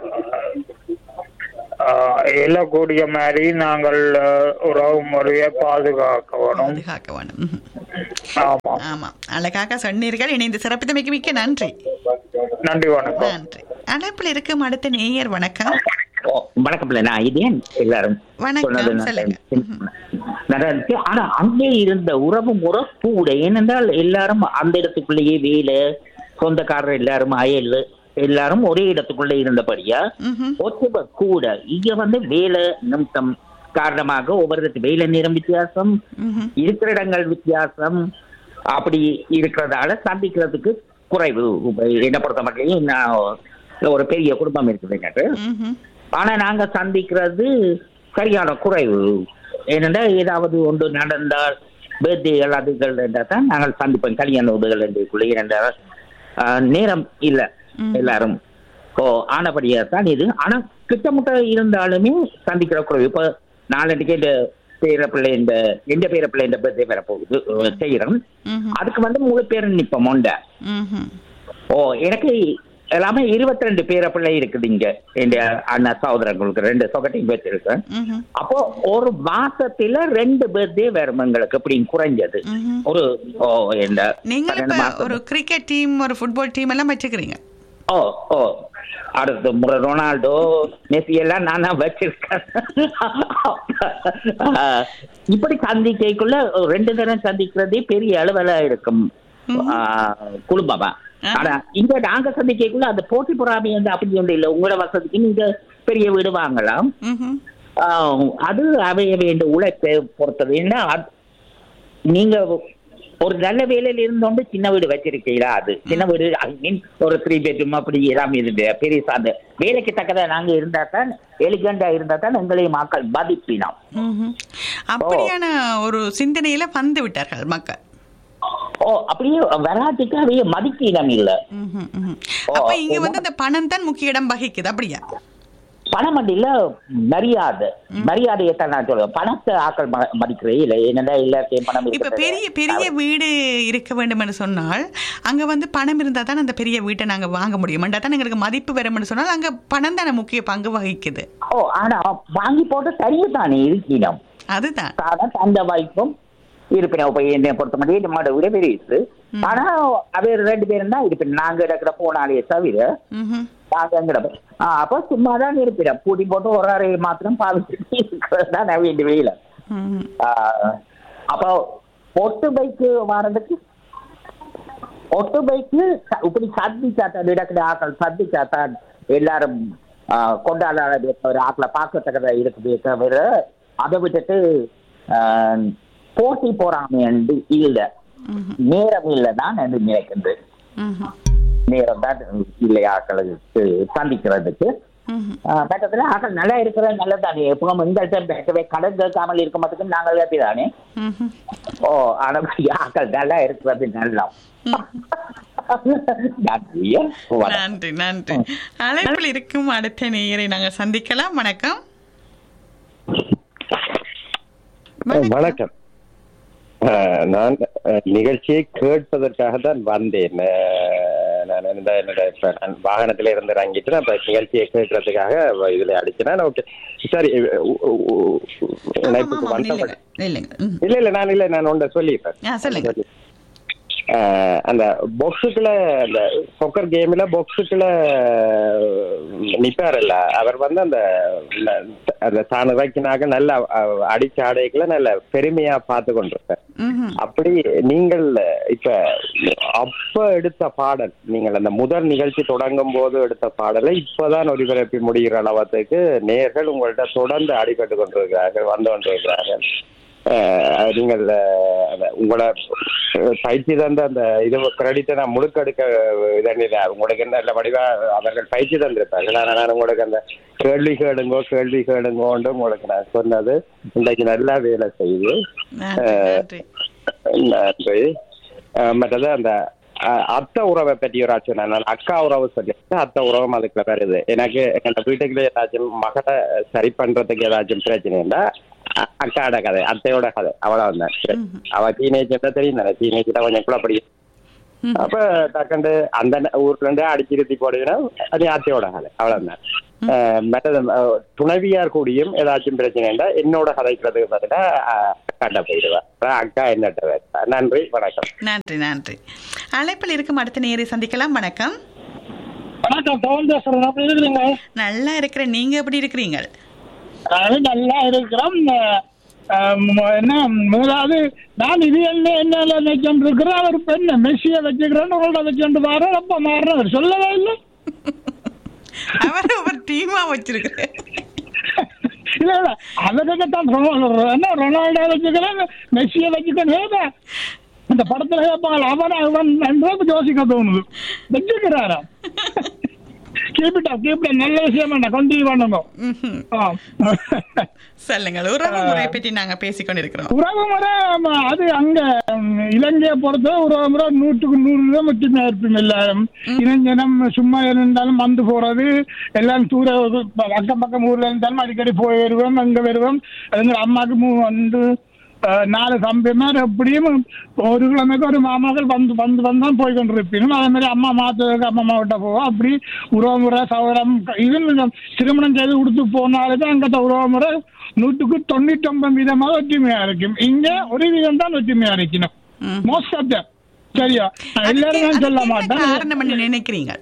ஆஹ், எழக்கூடிய மாதிரி நாங்கள் ஆஹ், உறவு முறையை பாதுகாக்க வேணும் பாதுகாக்க வேணும் ம்ஹும். ஆமா ஆமா அழகாக சொன்னீர்கள் இணைந்து சிறப்பித்தமைக்கு மிக்க நன்றி நன்றி வணக்கம் நன்றி அழைப்பில் இருக்கும் அடுத்த நேயர் வணக்கம் ஓ, வணக்கம் பிள்ளை நான் இது ஏன் எல்லாரும் வணக்கம், சொன்னது நான் சொல்லுங்க. நல்லா இருந்துச்சு ஆனா அங்கே இருந்த உறவு முறை கூட ஏனென்றால் எல்லாரும் அந்த இடத்துக்குள்ளேயே வேலை சொந்தக்காரர் எல்லாரும் அயல் எல்லாரும் ஒரே இடத்துக்குள்ளே இருந்தபடியா ம்ஹும். ஒத்துமை கூட இங்க வந்து வேலை நிமித்தம் காரணமாக ஒவ்வொரு வேலை நேரம் வித்தியாசம் ம்ஹும். இருக்கிற இடங்கள் வித்தியாசம் அப்படி இருக்கிறதால சந்திக்கிறதுக்கு குறைவு இப்ப என்னை பொறுத்த மட்டும் நான் ஒரு பெரிய குடும்பம் இருக்குது எனக்கு ம்ஹும். ஆனா நாங்க சந்திக்கிறது சரியான குறைவு ஏனென்றால் ஏதாவது ஒன்று நடந்தால் பர்த்டேகள் அதுகள் என்றால் தான் நாங்கள் சந்திப்போம் கல்யாண உதவிகள் என்றுக்குள்ளே ஏனென்றால் ஆஹ், நேரம் இல்லை ம். எல்லாரும் ஓ ஆனபடியா தான் இது ஆனா கிட்டமுட்ட இருந்தாலுமே சந்திக்கிற குறைவு இப்போ நாலன்றைக்கு இந்த பேர பிள்ளை இந்த எந்த பேர பிள்ளை இந்த பர்த்டே வர போகுது அஹ், செய்யறோம் ம்ஹும். அதுக்கு வந்து மூணு பேர் நிற்போம் மொண்டை ம்ஹும். ஓ எனக்கு எல்லாமே இருபத்தி ரெண்டு பேர பிள்ளை இருக்குது இங்க என் அண்ணா சகோதரங்களுக்கு ரெண்டு சொகட்டையும் வச்சிருக்கேன் ம்ஹும். அப்போ ஒரு மாசத்துல ரெண்டு பர்த்டே வரும் எங்களுக்கு இப்படி குறைஞ்சது ம்ஹும். ஒரு ஓ இந்த நீங்கள் பன்னெண்டு இப்ப மாசம் ஒரு கிரிக்கெட் டீம் ஒரு ஃபுட்பால் டீம் எல்லாம் வச்சுக்கிறீங்க ஓ ஓ அடுத்த முறை ரொனால்டோ மெஸ்ஸி எல்லாம் நான் தான் வச்சிருக்கேன் ஆஹ், இப்படி சந்திக்கைக்குள்ள ரெண்டு தரம் சந்திக்கிறதே பெரிய அளவுல இருக்கும் ஆஹ், குடும்பமா ஆஹா. ஆனா இங்க நாங்க சந்திக்கைக்குள்ள அந்த போட்டி பொறாமை வந்து அப்படி ஒன்று இல்லை உங்களோட வசதிக்கு நீங்க பெரிய வீடு வாங்கலாம் ம்ஹும். ஆஹ், அது அவைய வேண்டிய உழைப்பை பொறுத்தது ஏன்னா அது- நீங்க ஒரு நல்ல வேலையில இருந்தோண்டு சின்ன வீடு வச்சிருக்கீங்களா அது சின்ன வீடு ஐ மீன் ஒரு த்ரீ பெட்ரூம் அப்படி எல்லாம் இருந்து பெரிய அந்த வேலைக்கு தக்கதா நாங்க இருந்தா தான் எலிகண்டா இருந்தா தான் எங்களை மக்கள் பாதிப்பினோம் ம்ஹும். அப்படியான ஒரு சிந்தனையில வந்து விட்டார்கள் மக்கள் ஓ அப்படியே வராட்டிக்கு அவைய மதிப்பினம் இல்ல ம்ஹும், ம்ஹும். ஓ, அப்ப இங்க என்ன? வந்து அந்த பணம் தான் முக்கிய இடம் வகிக்குது அப்படியா பணம் வந்து இல்ல மரியாதை மரியாதையை தான் நான் சொல்லுவேன் பணத்தை ஆக்கள் ம- மதிக்கிறே இல்லை என்னடா எல்லாத்தையும் பணம் இப்ப இருக்கிறது. பெரிய பெரிய வீடு இருக்க வேண்டும் என்று சொன்னால் அங்க வந்து பணம் இருந்தா தான் அந்த பெரிய வீட்டை நாங்க வாங்க முடியும் தான் எங்களுக்கு மதிப்பு வரும்னு சொன்னால் அங்க பணம் தானே முக்கிய பங்கு வகிக்குது ஓ ஆனா வாங்கி போட்டு சரியே தானே இருக்கணும் அதுதான் காரணம் அந்த வாய்ப்பும் இருப்பினும் இப்ப என்னை பொறுத்த மட்டும் நம்மளோட விட பெரியது ஆனா அவர் ரெண்டு பேரும் தான் இருப்பினும் நாங்க இருக்கிற போனாலே தவிர ம்ஹும். நாங்க எங்கட ஆ, அப்ப சும்மா தான் இருப்பினோம் பூட்டி போட்டு ஒரு அறையை மாத்திரம் பாவிச்சுட்டு இருக்கிறது தான் வேண்டிய வேலை ம்ஹும். ஆ, அப்போ ஒட்டு பைக்கு வர்றதுக்கு ஒட்டு பைக்கு ச- இப்படி சந்திச்சாத்தான் இடத்துல ஆக்கள் சந்திச்சாத்தான் எல்லாரும் ஆ, கொண்டாடாத ஒரு ஆக்களை பார்க்கத்தக்கதா இருக்குதே தவிர அதை விட்டுட்டு ஆ, போட்டி போறாம இல்ல ம்ஹும். நேரம் இல்லைதான் என்று நினைக்கின்றது ம்ஹும். நேரம் தான் இல்லை ஆக்களுக்கு சந்திக்கிறதுக்கு ம்ஹும். மற்றதுல ஆக்கள் நல்லா இருக்கிறது நல்லதானே எப்போ எங்கள்கிட்ட பேசவே கடன் கேட்காமல் இருக்க மாட்டேங்குது நாங்கள் தானே ம்ஹும். ஓ ஆனால் ஆக்கள் நல்லா இருக்கிறது நல்லா நன்றி வணக்கம். நன்றி நன்றி அழைப்பில் இருக்கும் அடுத்த நேயரை நாங்கள் சந்திக்கலாம் வணக்கம் வணக்கம் அஹ், நான் அஹ், நிகழ்ச்சியை கேட்பதற்காக தான் வந்தேன் அஹ், நான் இந்த என்னோட இப்ப நான் வாகனத்துல இருந்து இறங்கிட்டு நான் இப்ப நிகழ்ச்சியை கேட்கறதுக்காக இதுல அடிச்சேன் ஓகே சரி உ- உ- உ- இணைப்புக்கு ஆமாம், வந்த இல்லைங்க இல்லைங்க ம். இல்ல இல்ல நான் இல்ல நான் ஒன்றை சொல்லிட்டேன் ஆ, சொல்லுங்க. அஹ், அந்த பாக்ஸுக்குள்ள அந்த சொக்கர் கேம்ல பாக்ஸுக்குள்ள நிப்பாருல்ல அவர் வந்து அந்த அந்த தான் இறக்கினாக நல்ல அஹ், அடிச்ச ஆடைகளை நல்ல பெருமையா பார்த்து கொண்டிருப்பார் ம்ஹும். அப்படி நீங்கள் இப்ப அப்ப எடுத்த பாடல் நீங்கள் அந்த முதல் நிகழ்ச்சி தொடங்கும் போது எடுத்த பாடலை இப்பதான் ஒளிபரப்பி முடிகிற அளவத்துக்கு நேர்கள் உங்கள்ட்ட தொடர்ந்து அடிபட்டு கொண்டிருக்கிறார்கள் வந்து கொண்டிருக்கிறார்கள் அஹ், நீங்கள் அஹ், அந்த உங்களை அஹ், பயிற்சி தந்த அந்த இது கிரெடிட்டை நான் முழுக்கெடுக்க இதனில உங்களுக்கு நல்ல வடிவா அவர்கள் பயிற்சி தந்திருப்பார்கள் ஆனால் நான் உங்களுக்கு அந்த கேள்வி கேளுங்கோ கேள்வி கேளுங்கோன்னு உங்களுக்கு நான் சொன்னது இன்றைக்கு நல்லா வேலை செய்யுது நன்றி நன்றி நன்றி அஹ் மற்றது அந்த அஹ், அத்தை உறவை பற்றி ஒரு ஆச்சு நான் அக்கா உறவு சொல்லியிருக்கேன் அத்தை உறவும் அதுக்குள்ள வருது எனக்கு எங்க வீட்டுக்குள்ள ஏதாச்சும் மகளை சரி பண்றதுக்கு ஏதாச்சும் பிரச்சனை இருந்தா அ- அக்காட கதை அத்தையோட கதை அவ்வளவுதான் அவ டீனேஜ் தெரியும் தானே டீனேஜ் தான் கொஞ்சம் குழப்படி அப்ப டக்குண்டு அந்த ந- ஊர்ல இருந்து அடிச்சு இருத்தி போடுவீங்கன்னா அது அத்தையோட கதை அவ்வளவுதான் அஹ் மற்றது அஹ், துணைவியார் கூடியும் ஏதாச்சும் பிரச்சனைண்டா என்னோட கதைக்கிறதுக்கு பதிலா அஹ், அக்காட்ட போயிடுவேன் அப்புறம் அக்கா என்னட்ட வேற. நன்றி வணக்கம் நன்றி நன்றி அழைப்பில் இருக்கும் அடுத்த நேரை சந்திக்கலாம் வணக்கம் வணக்கம் கவல் பேசுறேன் அப்படி இருக்கிறீங்க நல்லா இருக்கிறேன் நீங்க எப்படி இருக்கிறீங்க அது நல்லா இருக்கிறோம் அஹ், ம- என்ன முதலாவது நான் இது என்ன என்ன நினைச்சுட்டு இருக்கிறேன் அவர் பெண் மெஸ்ஸியை வச்சுக்கிறேன்னு உங்கள்ட்ட வச்சுட்டு பாரு அப்ப மாறினவர் சொல்லவே இல்லை அவர் ஒரு டீமா வச்சிருக்கிறேன் இல்ல இல்ல அதுக்கு தான் ரொனால்டோ என்ன ரொனால்டோ வச்சுக்கிறேன் மெஸ்ஸியை வச்சுக்கிறேன் இந்த படத்துல கேட்பாங்க அவன் அவன் என்று யோசிக்க தோணுது வச்சுக்கிறாரா கீப்பிட்டா கீப்பிட்டா நல்ல விஷயம் என்ன கண்டினியூ பண்ணுங்க ம்ஹும். ஆ. சொல்லுங்கள் உறவு முறை பற்றி நாங்க பேசிக் கொண்டிருக்கிறோம் உறவு முறை ஆமா, அது அங்க ம், இலங்கையை பொறுத்த உறவு முறை நூற்றுக்கு நூறு வீதம் ஒற்றுமையா இருப்போம் எல்லாரும் இளைஞனம் சும்மா இருந்தாலும் வந்து போறது எல்லாம் தூர அக்கம் பக்கம் ஊர்ல இருந்தாலும் அடிக்கடி போய் வருவோம் அங்க வருவோம் எங்க அம்மாக்கு மூ- வந்து அஹ், நாலு தம்பிமார் எப்படியும் ஒரு கிழமைக்கு ஒரு மாமாக்கள் வந்து வந்து வந்தான் போய் கொண்டிருப்பீங்க அதே மாதிரி அம்மா மாத்ததுக்கு அம்மா மாவட்ட போவோம் அப்படி உறவு முறை சௌரம் இதுவும் திருமணம் செய்து கொடுத்து போனாலுமே அங்கத்த உறவு முறை நூற்றுக்கு தொண்ணூத்தி ஒன்பது வீதமாக ஒற்றுமையா இருக்கும் இங்க ஒரு வீதம் தான் ஒற்றுமையா இருக்கணும் ம். மோஸ்ட் ஆஃப் தம் சரியா நான் அதுக்கு- எல்லாரும் நான் சொல்ல அதுக்கு என்ன மாட்டேன் காரணம் என்ன நினைக்கிறீங்க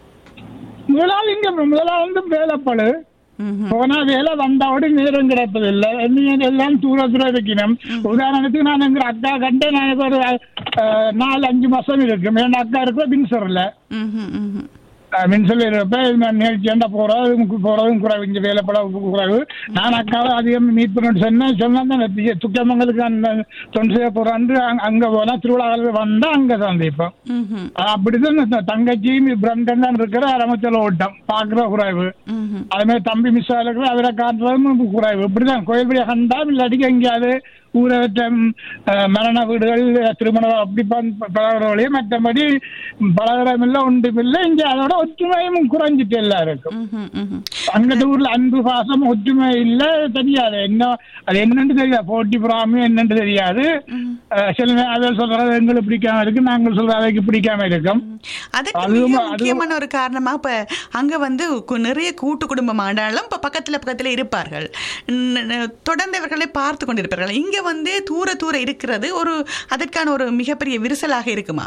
முதலாவது இங்க முதலாவது வந்து வேலைப்பழு ம்ஹும். போனா வேலை வந்தோட நேரம் கிடைப்பதில்லை நீங்க எல்லாம் தூர தூர இருக்கணும் உதாரணத்துக்கு நான் எங்க அக்கா கண்டு நான் எனக்கு ஒரு அஹ், நாலு அஞ்சு மாசம் இருக்கும் என் அக்கா இருக்கிற பின்சர்ல ம்ஹும், ம்ஹும். மின்சல் இருப்ப நான் நிகழ்ச்சியாண்டா போறதும் போறதும் குறைவு இங்க வேலைப்பட குறைவு நான் அக்காவை அதிகம் மீட் பண்ணிட்டு சொன்னேன் சொன்னா துக்கமங்களுக்கு அந்த தொண்டு செய்ய போறான்னு அங்க- அங்க போனா திருவிழாவில் வந்தா அங்க சந்திப்போம் ம்ஹும், அப்படிதான் இந்த தங்கச்சியும் பிரண்டன் தான் இருக்கிற அரமச்சல ஓட்டம் பாக்குற குறைவு ம்ஹும். அதே மாதிரி தம்பி மிஸ் இருக்கிற அவரை காட்டுறதும் குறைவு இப்படிதான் கோயில்படி கண்டா இல்லாட்டிக்கு எங்கேயாவது ஊரகற்ற மரண வீடுகள் திருமணம் அப்படி பழகிறவர்களே மற்றபடி பழகிறதும் இல்லை ஒன்றும் இல்லை இங்க அதோட ஒற்றுமையும் குறைஞ்சிட்டு எல்லாருக்கும் ம்ஹும், ம்ஹும். அங்கத்த ஊர்ல அன்பு பாசம் ஒற்றுமை இல்ல தெரியாது என்ன அது என்னன்னு தெரியாது போட்டி பொறாமை என்னன்னு தெரியாது அஹ் சில நேரம் அதை சொல்றது எங்களுக்கு பிடிக்காம இருக்கு நாங்கள் சொல்றது அதுக்கு பிடிக்காம இருக்கும் அதுக்கு அதுவும் மிக அதுவும் முக்கியமான ஒரு காரணமா இப்ப அங்க வந்து கு- நிறைய கூட்டு குடும்பம் ஆனாலும் இப்ப பக்கத்துல பக்கத்துல இருப்பார்கள் ந- ந- தொடர்ந்து இவர்களை பார்த்து கொண்டிருப்பார்கள் இங்க வந்து தூர தூர இருக்கிறது ஒரு அதற்கான ஒரு மிகப்பெரிய விரிசலாக இருக்குமா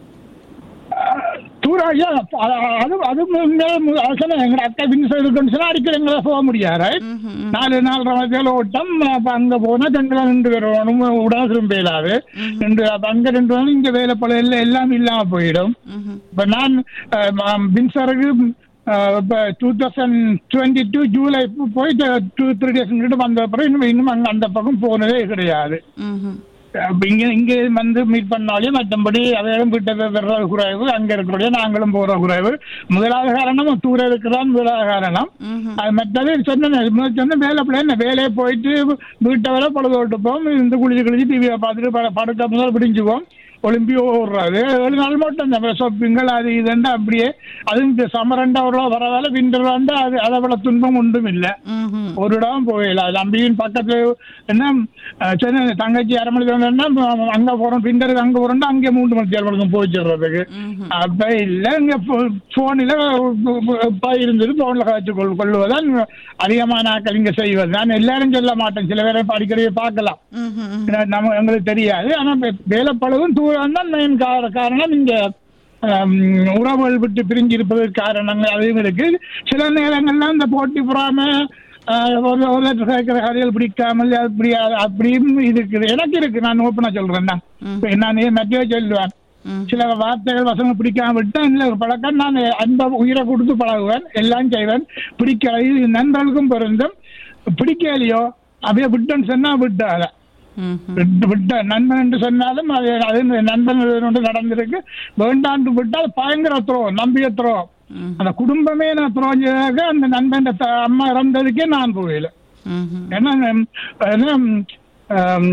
தூரம் ஐயா அது அது அது உண்மையிலே அவசரம் எங்க அக்கா பின்ஸ் இருக்குன்னு சொன்னா அடிக்கடி எங்களை போக முடியாது ம்ஹும், நாலு நாலு மத்தியில ஓட்டம் அப்ப அங்க போனா தங்களை நின்று வரணும் உடனே திரும்ப இயலாது நின்று அப்ப அங்க நின்று வரணும், இங்க வேலை போல எல்லாம் எல்லாம் இல்லாம போயிடும் ம்ஹும். இப்ப நான் பின்சருக்கு இப்போ two thousand twenty two July போய் டூ த்ரீ டேஸ் வந்த அப்புறம் இன்னும் இன்னும் அங்க அந்த பக்கம் போனதே கிடையாது ம்ஹும். அப்ப இங்க இங்க வந்து மீட் பண்ணாலே மற்றபடி அதையும் வீட்டை வர்ற குறைவு அங்க இருக்கிற நாங்களும் போற குறைவு முதலாவது காரணம் தூர இருக்கிறதான் முதலாவது காரணம் ம்ஹும். அது மற்றது சொன்னேன் முதல்ல சொன்ன வேலை பிள்ளை வேலையை போயிட்டு வீட்டை வர பொழுது விட்டுப்போம் இந்த குளிச்சு குளிச்சு டிவியை பார்த்துட்டு பட- படுக்க முதல் பிடிஞ்சுவோம் ஒலிம்பி ஓடுறாரு ஏழு நாள் மட்டும் இந்த ஷாப்பிங்கள் அது இதுண்டு அப்படியே அதுவும் இந்த சமரண்டா ஒரு வரதால விண்டர் வந்து அது அதை விட துன்பம் ஒன்றும் இல்லை ம்ஹும். ஒரு இடம் போயிடல தம்பியின் பக்கத்துல என்ன அஹ், சரி தங்கச்சி அரை மணி நேரம் அங்க போறோம் பிண்டருக்கு அங்க போறோம்னா அங்கே மூன்று மணி நேரம் போயிடுறதுக்கு ம்ஹும். அப்ப இல்ல இங்க போனில இருந்துட்டு போன்ல கழிச்சு கொள் கொள்வதுதான் அதிகமான ஆட்கள் இங்க செய்வது நான் எல்லாரும் சொல்ல மாட்டேன் சில பேரை இப்ப அடிக்கடி பார்க்கலாம் ம்ஹும், ம்ஹும். ஏன்னா நம்ம எங்களுக்கு தெரியாது ஆனா வே- வேலைப்பளவும் தூரம் தான் மெயின் காரணம் இங்க ஹம், உறவுகள் விட்டு பிரிஞ்சு இருப்பதற்கு காரணங்கள் அதுவும் இருக்கு சில நேரங்கள்ல இந்த போட்டி பொறாம ஆஹ், ஒரு ஒரு லட்சம் கேட்கிற கதைகள் பிடிக்காமல் அப்படி அப்படியும் இருக்குது எனக்கு இருக்கு நான் ஓப்பனா சொல்றேன் தான். இப்ப நான் மற்றே சொல்லுவேன் ம். சில வார்த்தைகள் வசனம் பிடிக்காம விட்டா இல்லை ஒரு பழக்கம் நான் அன்பை உயிரை கொடுத்து பழகுவேன் எல்லாம் செய்வேன் பிடிக்கல இது நண்பர்களுக்கும் பொருந்தும் பிடிக்கலையோ அப்படியே விட்டேன்னு சொன்னா விட்டாத ம்ஹும். விட்டு விட்ட நண்பன் என்று சொன்னாலும் அது அது நண்பன் ஒன்று நடந்திருக்கு வேண்டாண்டு விட்டால் பயங்கர துரோகம் நம்பிய துரோகம் ம். அந்த குடும்பமே நான் துரோகம் செய்தாக அந்த நண்பன் அம்மா இறந்ததுக்கே நான் போகல ம்ஹும். ஏன்னா ம், என்ன ம், ஆம்,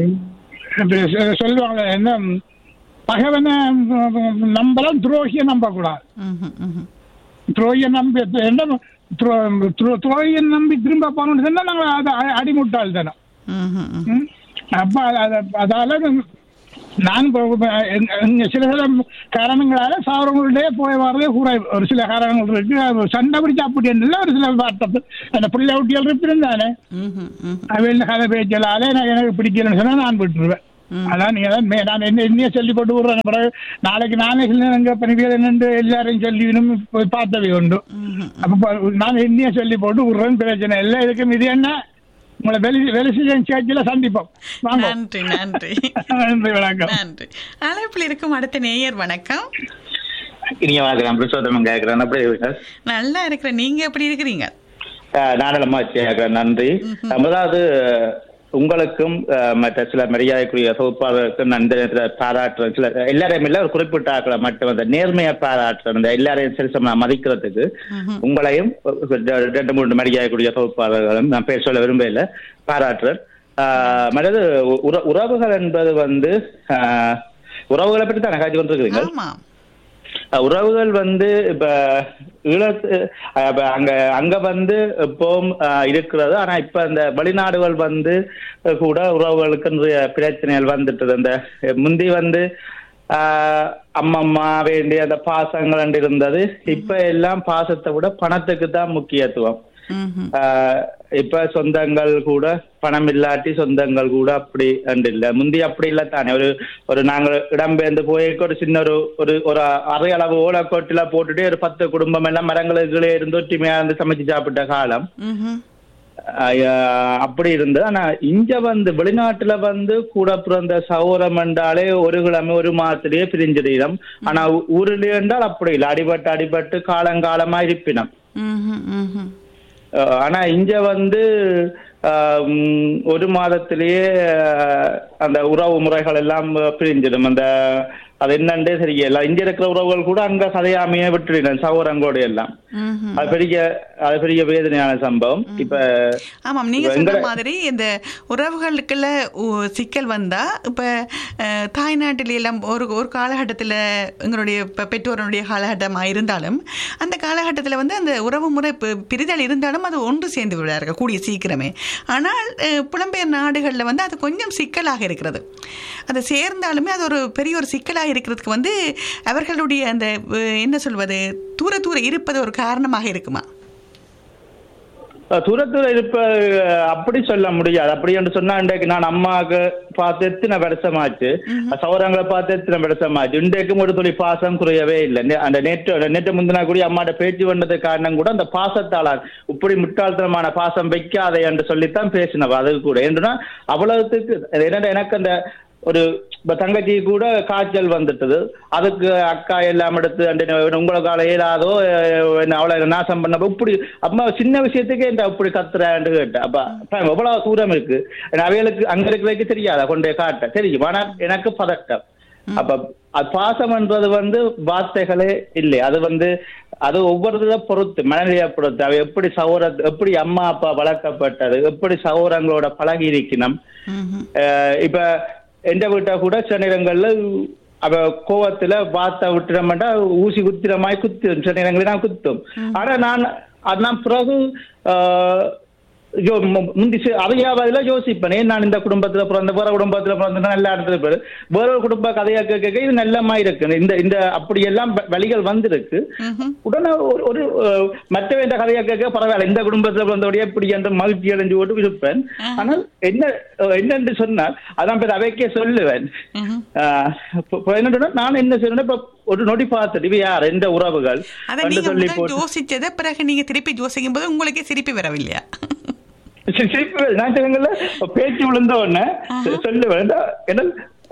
இது சொ- சொல்லுவாங்க என்ன ம், பகைவனை ம், நம்பலாம் துரோகியை நம்பக்கூடாது ம்ஹும், ம்ஹும். துரோகியை நம்பி என்ன துரோ- துரோ- துரோகியை நம்பி திரும்ப போகணும்னு சொன்னா நாங்கள் அது அ- அடிமுட்டாள் தானே ம்ஹும், ம். ம். அப்ப அத- அதால நம்ம- நான் இப்ப- இப்ப எங்க- எங்க சில சில காரணங்களால சாவரங்களுடைய போய் வர்றதே கூறாய் ஒரு சில காரணங்கள் இருக்கு அது சண்டை பிடிச்சா அப்படி இல்லை ஒரு சில வார்த்தை அந்த பிள்ளை ஒட்டியல் இருப்பிருந்தானே ம்ஹும், ம். அவன் கதை பேச்சலால எனக்கு எனக்கு பிடிக்கலன்னு சொன்னா நான் விட்டுருவேன் அதான் நீங்க தான் மே- நான் என்ன என்னைய சொல்லி போட்டு விடுறேன் பிறகு நாளைக்கு நானே சில பணிகள் என்னென்று எல்லாரையும் சொல்லி போய் பார்த்தவை உண்டு அப்ப ப- நான் என்னைய சொல்லி போட்டு விடுறேன் பிரச்சனை இல்லை இதுக்கும் இது என்ன உங்களை வெளி வெளி சேர்ச்சியில் சந்திப்போம் வாங்க நன்றி நன்றி நன்றி வணக்கம் நன்றி அழைப்பில் இருக்கும் அடுத்த நேயர் வணக்கம் இனிய வணக்கம் புருஷோத்தமன் கேட்கிறேன் அப்படி இருக்கீங்க? நல்லா இருக்கிறேன் நீங்க எப்படி இருக்கிறீங்க அஹ், நாடகமா கேட்கிறேன் நன்றி முதலாவது உங்களுக்கும் அஹ், மற்ற சில மரியாதைக்குரிய தொகுப்பாளருக்கும் நன்றி பாராட்டுற சில எல்லாரையும் இல்ல ஒரு குறிப்பிட்ட ஆட்களை மட்டும் அந்த நேர்மையை பாராட்டுற அந்த எல்லாரையும் சரி சமமா மதிக்கிறதுக்கு உங்களையும் ரெ- ரெண்டு மூன்று மரியாதைக்குரிய தொகுப்பாளர்களும் நான் பேர் சொல்ல விரும்பல பாராட்டுறேன் அஹ், மற்றது உற- உறவுகள் என்பது வந்து அஹ், உறவுகளை பற்றி தான் காட்சி கொண்டிருக்கிறீங்க ஆமா அஹ் உறவுகள் வந்து இப்ப ஈழத்து அஹ் இப்ப அங்க அங்க வந்து எப்பவும் அஹ் இருக்கிறது ஆனா இப்ப இந்த வெளிநாடுகள் வந்து அஹ் கூட உறவுகளுக்கு நிறைய பிரச்சனைகள் வந்துட்டது அந்த அஹ் முந்தி வந்து ஆஹ் அம்மம்மா வேண்டிய அந்த பாசங்கள் என்று இருந்தது இப்ப எல்லாம் பாசத்தை விட பணத்துக்கு தான் முக்கியத்துவம் ம்ஹும். ஆஹ் இப்ப சொந்தங்கள் கூட பணம் இல்லாட்டி சொந்தங்கள் கூட அப்படி அண்டு இல்ல முந்தி அப்படி இல்ல தானே ஒரு ஒரு நாங்க இடம்பெயர்ந்து போய் ஒரு சின்ன ஒரு ஒரு ஒரு அரை அளவு ஓலக்கோட்டில போட்டுட்டு ஒரு பத்து குடும்பம் எல்லாம் மரங்களுக்குள்ளே இருந்து ஒற்றுமையா இருந்து சமைச்சு சாப்பிட்ட காலம் ம்ஹும். ஆஹ் அப்படி இருந்தது ஆனா இங்க வந்து வெளிநாட்டுல வந்து கூட பிறந்த சௌரம் என்றாலே ஒரு கிழமை ஒரு மாதத்திலேயே பிரிஞ்சிடும் ஆனா ஊ- ஊரிலே என்றால் அப்படி இல்லை அடிபட்டு அடிபட்டு காலங்காலமா இருப்பினம் ம்ஹும், ம்ஹும். அஹ் ஆனா இங்க வந்து ஆஹ் உம், ஒரு மாதத்திலேயே ஆஹ், அந்த உறவு முறைகள் எல்லாம் பிரிஞ்சிடும் அந்த அது என்னன்றே தெரியல இங்க இருக்கிற உறவுகள் கூட அங்க கதையாமையே விட்டுடுறேன் சகோதரங்களோட எல்லாம் ம்ஹும். அது பெரிய அது பெரிய வேதனையான சம்பவம் இப்ப ஆமாம் நீங்க இப்ப சொன்ன எங்கட- மாதிரி இந்த உறவுகளுக்குள்ள உ- சிக்கல் வந்தா இப்ப அஹ், தாய்நாட்டில எல்லாம் ஒரு ஒரு காலகட்டத்தில் எங்களுடைய இப்ப பெற்றோருடைய காலகட்டமாக இருந்தாலும் அந்த காலகட்டத்தில் வந்து அந்த உறவு முறை பி- பிரிதல் இருந்தாலும் அது ஒன்று சேர்ந்து விடார்கள் கூடிய சீக்கிரமே ஆனால் அஹ், புலம்பெயர் நாடுகளில் வந்து அது கொஞ்சம் சிக்கலாக இருக்கிறது அது சேர்ந்தாலுமே அது ஒரு பெரிய ஒரு சிக்கலாக இருக்கிறதுக்கு வந்து அவர்களுடைய அந்த அஹ், என்ன சொல்வது தூர தூர இருப்பது ஒரு காரணமாக இருக்குமா அஹ் தூரத்துல இருப்ப அஹ், அப்படி சொல்ல முடியாது அப்படி என்று சொன்னா இன்றைக்கு நான் அம்மாவுக்கு பார்த்து எத்தனை வருஷமாச்சு சௌரங்களை பார்த்து எத்தனை வருஷமாச்சு இன்றைக்கும் ஒரு துளி பாசம் குறையவே இல்லை நே- அந்த நேற்று நேற்று முந்தினா கூடிய அம்மாட்ட பேச்சு வந்தது காரணம் கூட அந்த பாசத்தாளர் இப்படி முட்டாள்தனமான பாசம் வைக்காதே என்று சொல்லித்தான் பேசினவ அது கூட என்றுனா அவ்வளவுத்துக்கு என்னடா எனக்கு அந்த ஒரு இப்ப தங்கச்சி கூட காய்ச்சல் வந்துட்டது அதுக்கு அக்கா எல்லாம் எடுத்து அந்த உங்களுக்கு கால இயலாதோ அஹ், என்ன அவளை நாசம் பண்ண இப்படி அம்மா சின்ன விஷயத்துக்கே இந்த இப்படி கத்துறான்னு கேட்டேன் அப்ப அப்ப எவ்வளவு தூரம் இருக்கு ஏன்னா அவைகளுக்கு அங்க இருக்கிறதுக்கு தெரியாதா கொண்டு போய் காட்ட தெரியும் ஆனா எனக்கு பதட்டம் அப்ப அது பாசம்ன்றது வந்து வார்த்தைகளே இல்லை அது வந்து அது ஒவ்வொருத்தர பொறுத்து மனநிலையை பொறுத்து அவ எப்படி சௌர எப்படி அம்மா அப்பா வளர்க்கப்பட்டது எப்படி சௌரங்களோட பழகி இருக்கணும் அஹ் இப்ப எந்த வீட்டை கூட சில நேரங்கள்ல அவ கோவத்துல வார்த்தை விட்டுறமாட்டா ஊசி குத்திர மாதிரி குத்தும் சில நேரங்களில் நான் குத்தும் ஆனா நான் அதான் பிறகு ஆஹ், யோ- மு- முந்தி சி- அறியாவதுல யோசிப்பேன் ஏன் நான் இந்த குடும்பத்துல பிறந்த வேற குடும்பத்துல பிறந்த நல்ல இடத்துல பேரு வேற ஒரு குடும்ப கதையா கேட்க இது நல்லமா இருக்கு இந்த இந்த அப்படியெல்லாம் வ- வழிகள் வந்திருக்கு உடனே ஒரு ஒரு அஹ், மற்ற இந்த கதையா கேட்க பரவாயில்ல இந்த குடும்பத்துல பிறந்தோடைய இப்படி என்று மகிழ்ச்சி அடைஞ்சு ஓட்டு இருப்பேன் ஆனால் என்ன அஹ், என்னென்று சொன்னால் அதான் பேர் அவைக்கே சொல்லுவேன் ஆஹ், இப்ப- இப்ப என்னன்னா நான் என்ன செய்யணும் இப்ப ஒரு நொடி பார்த்துட்டு இவ யார் எந்த உறவுகள் அதை என்று நீங்க சொல்லி முதல் போட்டு யோசிச்சதை பிறகு நீங்க திருப்பி யோசிக்கும் போது உங்களுக்கே சிரிப்பு வரவில்லையா சரி, சிரிப்பு வருது. நான் சொன்னேங்கல்ல, பேச்சு விழுந்த உடனே சொல்ல வேண்டாம் ஏன்னா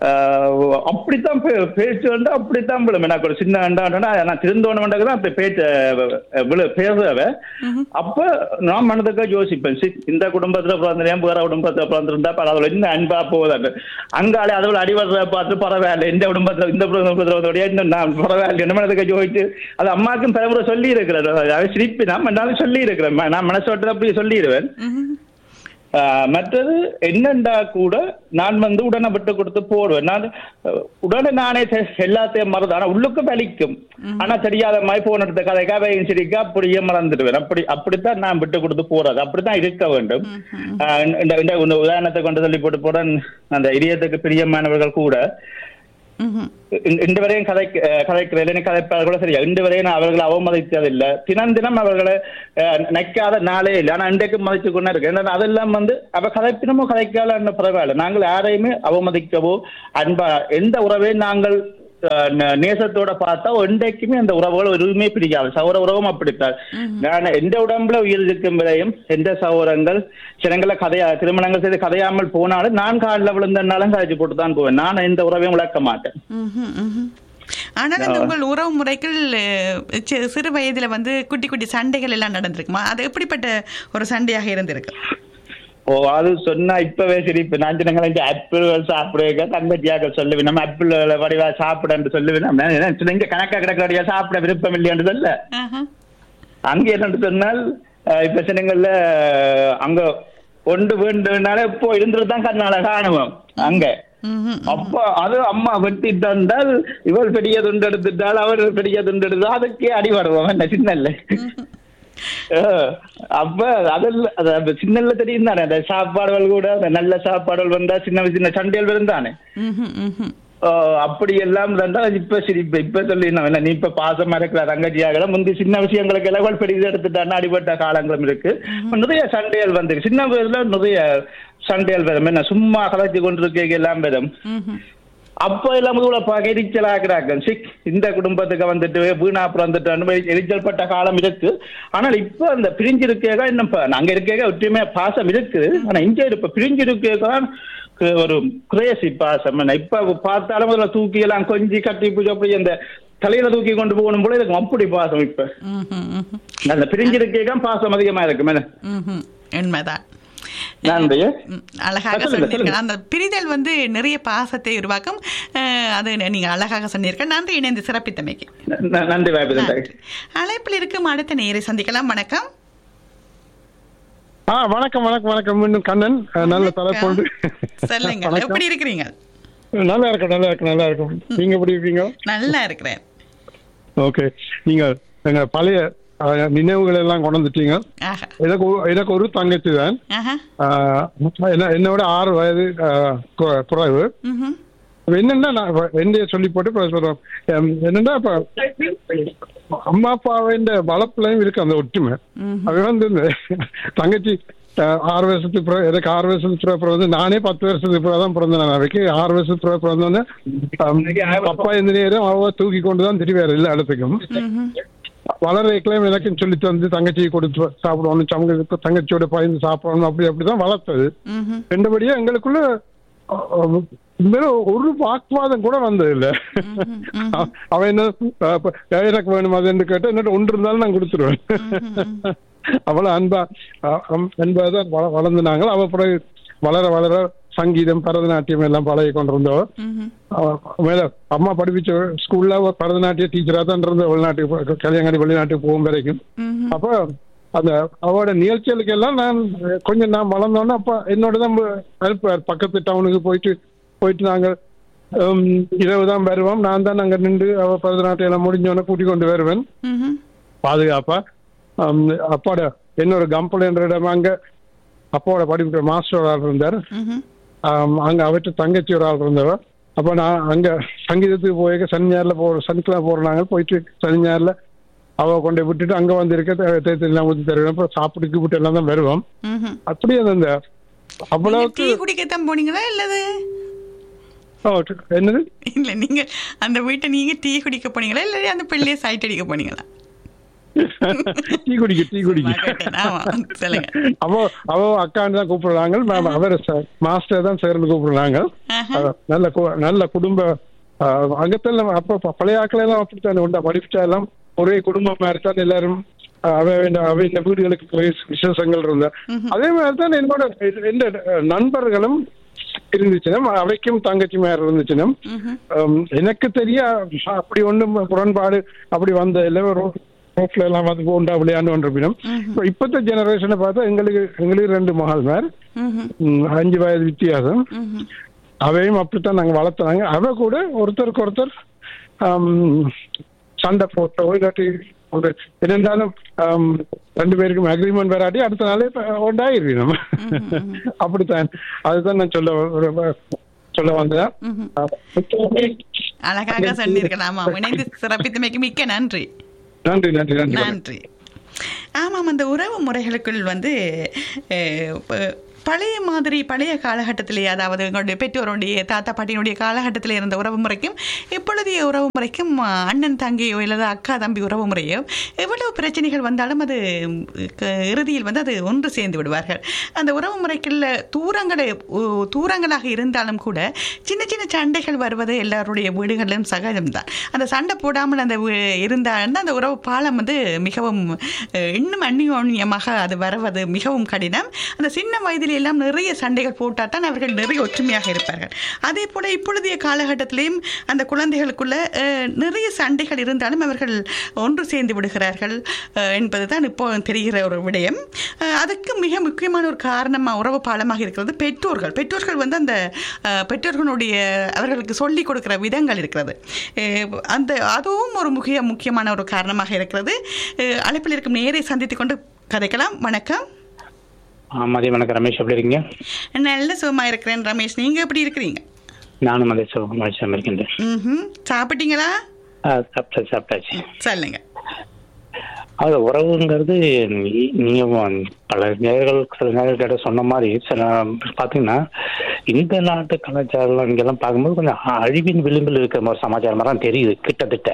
ஆஹ், அப்படித்தான் பே- பேச்சு வந்து அப்படித்தான் விழும் எனக்கு ஒரு சின்ன வேண்டாம் நான் திருந்தோன வேண்டாம் அப்படி பேச்ச அஹ், விழு பேசுறவ அப்ப நான் மனதுக்கு யோசிப்பேன் சி, இந்த குடும்பத்துல பிறந்தேன் வேற குடும்பத்துல பிறந்திருந்தா பரவாயில்ல இன்னும் அன்பா போகுதாட்டு அங்காலே அதுல அடிவடுற பார்த்து பரவாயில்ல இந்த குடும்பத்துல இந்த குடும்பத்துல வந்தோடைய இன்னும் நான் பரவாயில்ல என்ன மனதுக்கு யோசிச்சு அது அம்மாக்கும் பலமுறை சொல்லி இருக்கிறேன் அவன் சிரிப்பி நான் மன்னாலும் சொல்லி இருக்கிறேன் நான் மனசோட்ட அப்படி சொல்லிடுவேன் ஆஹ் மற்றது என்னண்டா கூட நான் வந்து உடனே விட்டு கொடுத்து போடுவேன் நான் அஹ், உடனே நானே செ- எல்லாத்தையும் மறந்து ஆனா உள்ளுக்கு வலிக்கும் ஆனா தெரியாத மாதிரி போன் எடுத்த கதைக்கா அவையும் சிரிக்க அப்படியே மறந்துடுவேன் அப்படி அப்படித்தான் நான் விட்டு கொடுத்து போறது அப்படித்தான் இருக்க வேண்டும் ஆஹ் இந்த இந்த இந்த உதாரணத்தை கொண்டு சொல்லி போட்டு போறேன் அந்த இதயத்துக்கு பிரியமானவர்கள் கூட ம்ஹும். இந்த- இந்த வரையும் கதை கதைக்கிற இல்லைன்னு கதைப்பாளர் கூட சரியா இந்த வரையும் நான் அவர்களை அவமதித்ததில்லை தினம் தினம் அவர்களை அஹ், நினைக்காத நாளே இல்லை ஆனா இன்றைக்கு மதிச்சு கொண்டே இருக்கு ஏன்னா அதெல்லாம் வந்து அவ கதைப்பினமோ கதைக்கால பரவாயில்ல நாங்கள் யாரையுமே அவமதிக்கவோ அன்பா எந்த உறவையும் நாங்கள் அஹ், ந- நேசத்தோட பார்த்தா இன்றைக்குமே அந்த உறவுகள் எதுவுமே பிடிக்காது சௌர உறவும் அப்படித்தான் நான் எந்த உடம்புல உயிர் இருக்கும் வரையும் எந்த சௌரங்கள் சிலங்களை கதையா திருமணங்கள் செய்து கதையாமல் போனாலும் நான் காலில் விழுந்தனாலும் கதைச்சு போட்டு தான் போவேன் நான் எந்த உறவையும் விளக்க மாட்டேன் ம்ஹும், ம்ஹும். ஆனால் இந்த உங்கள் உறவு முறைகள் அஹ், சி- சிறு வயதுல வந்து குட்டி குட்டி சண்டைகள் எல்லாம் நடந்திருக்குமா அது எப்படிப்பட்ட ஒரு சண்டையாக இருந்திருக்கு ஓ அது சொன்னா இப்பவே சிரிப்பு நான் சின்னங்களை ஆப்பிள்கள் சாப்பிடுங்க தங்கச்சியாக சொல்லுவேன் நம்ம ஆப்பிள் வடிவா சாப்பிடன்னு சொல்லுவேன் இங்க கணக்கா கிடக்கிறடியா சாப்பிட விருப்பம் இல்லையான்னு சொல்ல ஆஹா. அங்க என்னன்னு சொன்னால் அஹ், இப்ப சின்னங்கள்ல அஹ், அங்க ஒன்று வேண்டுனால இப்போ இருந்துட்டு தான் கண்ணால காணுவோம் அங்க ம்ஹும். அப்ப அது அம்மா வெட்டி தந்தால் இவள் பெரிய துண்டு எடுத்துட்டால் அவர் பெரிய துண்டு எடுத்து அதுக்கே அடி வருவோம் என்ன சின்னல்ல அஹ், அப்ப அதெல்லாம் அது அந்த சின்னல்ல தெரியும் தானே அந்த சாப்பாடுகள் கூட அந்த நல்ல சாப்பாடுகள் வந்தா சின்ன சின்ன சண்டைகள் வரும் தானே ம்ஹும், ம்ஹும். அஹ், அப்படி எல்லாம் இருந்தா இப்ப சரி இப்ப இப்ப சொல்லி என்ன நீ இப்ப பாசமா இருக்கிற தங்கச்சியாக முந்தி சின்ன விஷயங்களுக்கு எல்லாம் பெரிய எடுத்துட்டான்னு அடிபட்ட காலங்களும் இருக்கு நிறைய சண்டைகள் வந்து சின்ன வயதுல நிறைய சண்டைகள் வரும் என்ன சும்மா கலைச்சு கொண்டிருக்க எல்லாம் வரும் ம்ஹும். அப்ப எல்லாம் இவ்வளவு ப- எரிச்சலாக்குறாங்க சிக் இந்த குடும்பத்துக்கு வந்துட்டு வீணா வந்துட்டு எரிச்சல் பட்ட காலம் இருக்கு ஆனால் இப்ப அந்த பிரிஞ்சு இருக்கேக இன்னும் இப்ப நாங்க இருக்கேக ஒற்றுமையா பாசம் இருக்கு ஆனா இங்க இப்ப பிரிஞ்சு இருக்கேதான் கு- ஒரு குரேசி பாசம் என்ன இப்ப பார்த்தாலும் முதல்ல தூக்கி எல்லாம் கொஞ்சி கட்டி பூஜை அப்படி அந்த தலையில தூக்கி கொண்டு போகணும் போல இருக்கும் அப்படி பாசம் இப்ப ம்ஹும், ம்ஹும். அந்த பிரிஞ்சு இருக்கேக பாசம் அதிகமா இருக்கு என்ன ம்ஹும். உண்மைதான் நன்றி ம், அழகாக சொல்லுங்க, சொன்னீர்கள் சொல்லுங்க. அந்த பிரிதல் வந்து நிறைய பாசத்தை உருவாக்கும் அஹ், அது நீங்க அழகாக சொன்னீர்கள் நன்றி இணைந்து சிறப்பித்தமைக்கு ந- நன்றி வாய்ப்பு நன்றி. அழைப்பில் இருக்கும் அடுத்த நேரை சந்திக்கலாம் வணக்கம் ஆ வணக்கம் வணக்கம் வணக்கம் மீண்டும் கண்ணன் அஹ், நல்ல தலைப்போண்டு சொல்லுங்க வணக்கம். எப்படி இருக்கிறீங்க நல்லா இருக்கும் நல்லா இருக்கும் நல்லா இருக்கும் நீங்க எப்படி இருக்கீங்க நல்லா இருக்கிறேன் ஓகே நீங்க எங்க பழைய அஹ், நினைவுகள் எல்லாம் கொண்டு வந்துட்டீங்க ஆஹா எனக்கு ஒரு- எனக்கு ஒரு தங்கச்சி தான் ஆஹா ஆஹ், என்ன என்னோட ஆறு வயது ஆஹ், கு- குறைவு ம்ஹும். இப்ப என்னன்னா நான் இப்ப என்னைய சொல்லி போட்டு இப்ப சொல்றோம் எம், என்னன்னா இப்ப அம்மா அப்பாவின் வளர்ப்புலயும் இருக்கு அந்த ஒற்றுமை அது வந்து இந்த தங்கச்சி ஆஹ், ஆறு வருஷத்துக்கு பிறகு எனக்கு ஆறு வருஷத்துக்கு பிறகு பிறகு வந்து நானே பத்து வருஷத்துக்கு பிறகு தான் பிறந்தேன் நான் அவைக்கு ஆறு வருஷத்துக்கு பிறகு பிறந்தோன்னே ஆம், அப்பா இந்த நேரம் அவ தூக்கி கொண்டு தான் திரும்பி எல்லா இடத்துக்கும் வளர்றதுக்கெல்லாம் எனக்கும் சொல்லி தந்து தங்கச்சியை கொடுத்து சாப்பிடணும் சமங்க தங்கச்சியோட பயந்து சாப்பிடணும் அப்படி அப்படிதான் வளர்த்தது ம்ஹும். ரெண்டபடியா எங்களுக்குள்ள அஹ், அஹ், மேல ஒரு வாக்குவாதம் கூட வந்தது இல்ல அவன் என்ன அஹ், இப்ப எனக்கு வேணும் அது என்று கேட்டா என்னட்ட ஒன்று இருந்தாலும் நான் கொடுத்துருவேன் அவ்வளவு அன்பா அஹ், அம்- அன்பா தான் வள- வளர்ந்து நாங்கள் அவ பிறகு வளர வளர சங்கீதம் பரதநாட்டியம் எல்லாம் பழகி கொண்டிருந்தோம் ம்ஹும். அவ- மேல அம்மா படிப்பிச்ச ஸ்கூல்ல அவ பரதநாட்டிய டீச்சரா தான் இருந்த வெளிநாட்டுக்கு கல்யாணி வெளிநாட்டுக்கு போகும் வரைக்கும் ம்ஹும். அப்ப அந்த அவரோட நிகழ்ச்சிகளுக்கு எல்லாம் நான் கொஞ்சம் நான் வளர்ந்தோன்னே அப்ப என்னோட தான் அனுப்புவார் பக்கத்து டவுனுக்கு போயிட்டு போயிட்டு நாங்க ஹம், இரவு தான் வருவோம் நான் தான் அங்க நின்று அவ பரதநாட்டியம் எல்லாம் முடிஞ்சோடனே கூட்டி கொண்டு வருவேன் ம்ஹும். பாதுகாப்பா ஹம், அப்பாவோட இன்னொரு கம்பல் என்ற இடம் அங்க அப்பாவோட படிப்பு மாஸ்டர் ஒரு ஆள் இருந்தார் ம்ஹும். ஆம், அங்க அவற்றை தங்கச்சி ஒரு ஆள் இருந்தவ அப்ப நான் அங்க சங்கீதத்துக்கு போய் சனி ஞாயிறுல போற சனிக்கிழமை போறாங்க போயிட்டு சனி ஞாயிறுல அவ கொண்டு விட்டுட்டு அங்க வந்து இருக்க தேர்தல் எல்லாம் ஊத்தி தருவேன் அப்புறம் சாப்பிட்டு விட்டு எல்லாம் தான் வருவோம் ம்ஹும். அப்படியே அந்த நீங்க அவ்வளவுக்கு டீ குடிக்கத்தான் போனீங்களா இல்லது ஓ, என்னது இல்ல நீங்க அந்த வீட்டை நீங்க டீ குடிக்க போனீங்களா இல்ல அந்த பிள்ளைய சைட் அடிக்க போனீங்களா டீ குடிக்க டீ குடிக்க கேட்டேன். ஆமா சொல்லுங்க அவ அவ அக்கான்னு தான் கூப்பிடுறாங்க மேம் அவர் மாஸ்டர் தான் சேர்ந்து கூப்பிடுறாங்க ஆஹா. அஹ், நல்ல கு- நல்ல குடும்ப அஹ், அங்கத்தில் அப்ப ப- பழைய ஆட்கள் எல்லாம் அப்படித்தானே உண்டா படிச்சா எல்லாம் ஒரே குடும்பமா இருக்கான் எல்லாரும் அஹ், அவ வேண்ட- அவ இந்த வீடுகளுக்கு போய் விசேஷங்கள் இருந்தா அதே மாதிரி தான் என்னோட இது- இந்த அஹ், நண்பர்களும் இருந்துச்சுன்னா அவைக்கும் தங்கச்சி மேல இருந்துச்சுன்னா ஹம், எனக்கு தெரிய அப்படி ஒண்ணும் முரண்பாடு அப்படி வந்த இல்லை ஒரு ரோட்ல எல்லாம் வந்து போண்டா விளையாண்டு ஒன்றிப்பினும் இப்ப இப்பத்த ஜெனரேஷனை பார்த்தா எங்களுக்கு எங்களுக்கு ரெண்டு மகள் மேர் ம்ஹும். ம், அஞ்சு வயது வித்தியாசம் ம்ஹும். அவையும் அப்படித்தான் நாங்க வளர்த்துனாங்க அவ கூட ஒருத்தருக்கு ஒருத்தர் ஆம், சண்டை போட்டோ இல்லாட்டி ஒரு இருந்தாலும் ஆம், ரெண்டு பேருக்கும் அக்ரிமெண்ட் வராட்டி அடுத்த நாளே ஒன்றாயிருவி நம்ம அப்படித்தான் அதுதான் நான் சொல்ல வ- சொல்ல வந்தேன் அழகாக சொன்னீர்கள் ஆமாம் இணைந்து சிறப்பித்தமைக்கு மிக்க நன்றி நன்றி நன்றி நன்றி நன்றி ஆமாம் அந்த உறவு முறைகளுக்குள் வந்து அஹ், ப- பழைய மாதிரி பழைய காலகட்டத்திலே அதாவது எங்களுடைய பெற்றோருடைய தாத்தா பாட்டியினுடைய காலகட்டத்தில் இருந்த உறவு முறைக்கும் இப்பொழுதைய உறவு முறைக்கும் அஹ், அண்ணன் தங்கையோ அல்லது அக்கா தம்பி உறவு முறையோ எவ்வளவு பிரச்சனைகள் வந்தாலும் அது க- இறுதியில் வந்து அது ஒன்று சேர்ந்து விடுவார்கள் அந்த உறவு முறைக்குள்ள தூரங்களை உ- தூரங்களாக இருந்தாலும் கூட சின்ன சின்ன சண்டைகள் வருவது எல்லாருடைய வீடுகளிலும் சகஜம்தான் அந்த சண்டை போடாமல் அந்த வீ- இருந்தால் அந்த உறவு பாலம் வந்து மிகவும் அஹ், இன்னும் அந்நியோன்யமாக அது வருவது மிகவும் கடினம் அந்த சின்ன வயதில் எல்லாம் நிறைய சண்டைகள் போட்டால் தான் அவர்கள் நிறைய ஒற்றுமையாக இருப்பார்கள் அதே போல இப்பொழுதைய காலகட்டத்திலேயும் அந்த குழந்தைகளுக்குள்ள அஹ், நிறைய சண்டைகள் இருந்தாலும் அவர்கள் ஒன்று சேர்ந்து விடுகிறார்கள் அஹ், என்பதுதான் இப்போ தெரிகிற ஒரு விடயம் அஹ், அதுக்கு மிக முக்கியமான ஒரு காரணமாக உறவு பாலமாக இருக்கிறது பெற்றோர்கள் பெற்றோர்கள் வந்து அந்த அஹ், பெற்றோர்களுடைய அவர்களுக்கு சொல்லிக் கொடுக்கிற விதங்கள் இருக்கிறது அஹ், அந்த அதுவும் ஒரு முக்கிய முக்கியமான ஒரு காரணமாக இருக்கிறது அஹ், அழைப்பில் இருக்கும் நேரை சந்தித்துக் கொண்டு கதைக்கலாம் வணக்கம் மதியம் வணக்கம் ரமேஷ் எப்படி இருக்கீங்க நல்ல சுகமா இருக்கிறேன் ரமேஷ் நீங்க எப்படி இருக்கிறீங்க நானும் மதிய சுகம் இருக்கின்றேன் ம் சாப்பிட்டீங்களா ஆ, சாப்பிட்டாச்சு சாப்பிட்டாச்சு சொல்லுங்க அது உறவுங்கிறது நீ- நீங்க பல நேர்கள் சில நேர்கள் கிட்ட சொன்ன மாதிரி சில பாத்தீங்கன்னா இந்த நாட்டு கலாச்சாரம் இங்கெல்லாம் பார்க்கும்போது கொஞ்சம் அழிவின் விளிம்பில் இருக்கிற மாதிரி சமாச்சாரம் தான் தெரியுது கிட்டத்தட்ட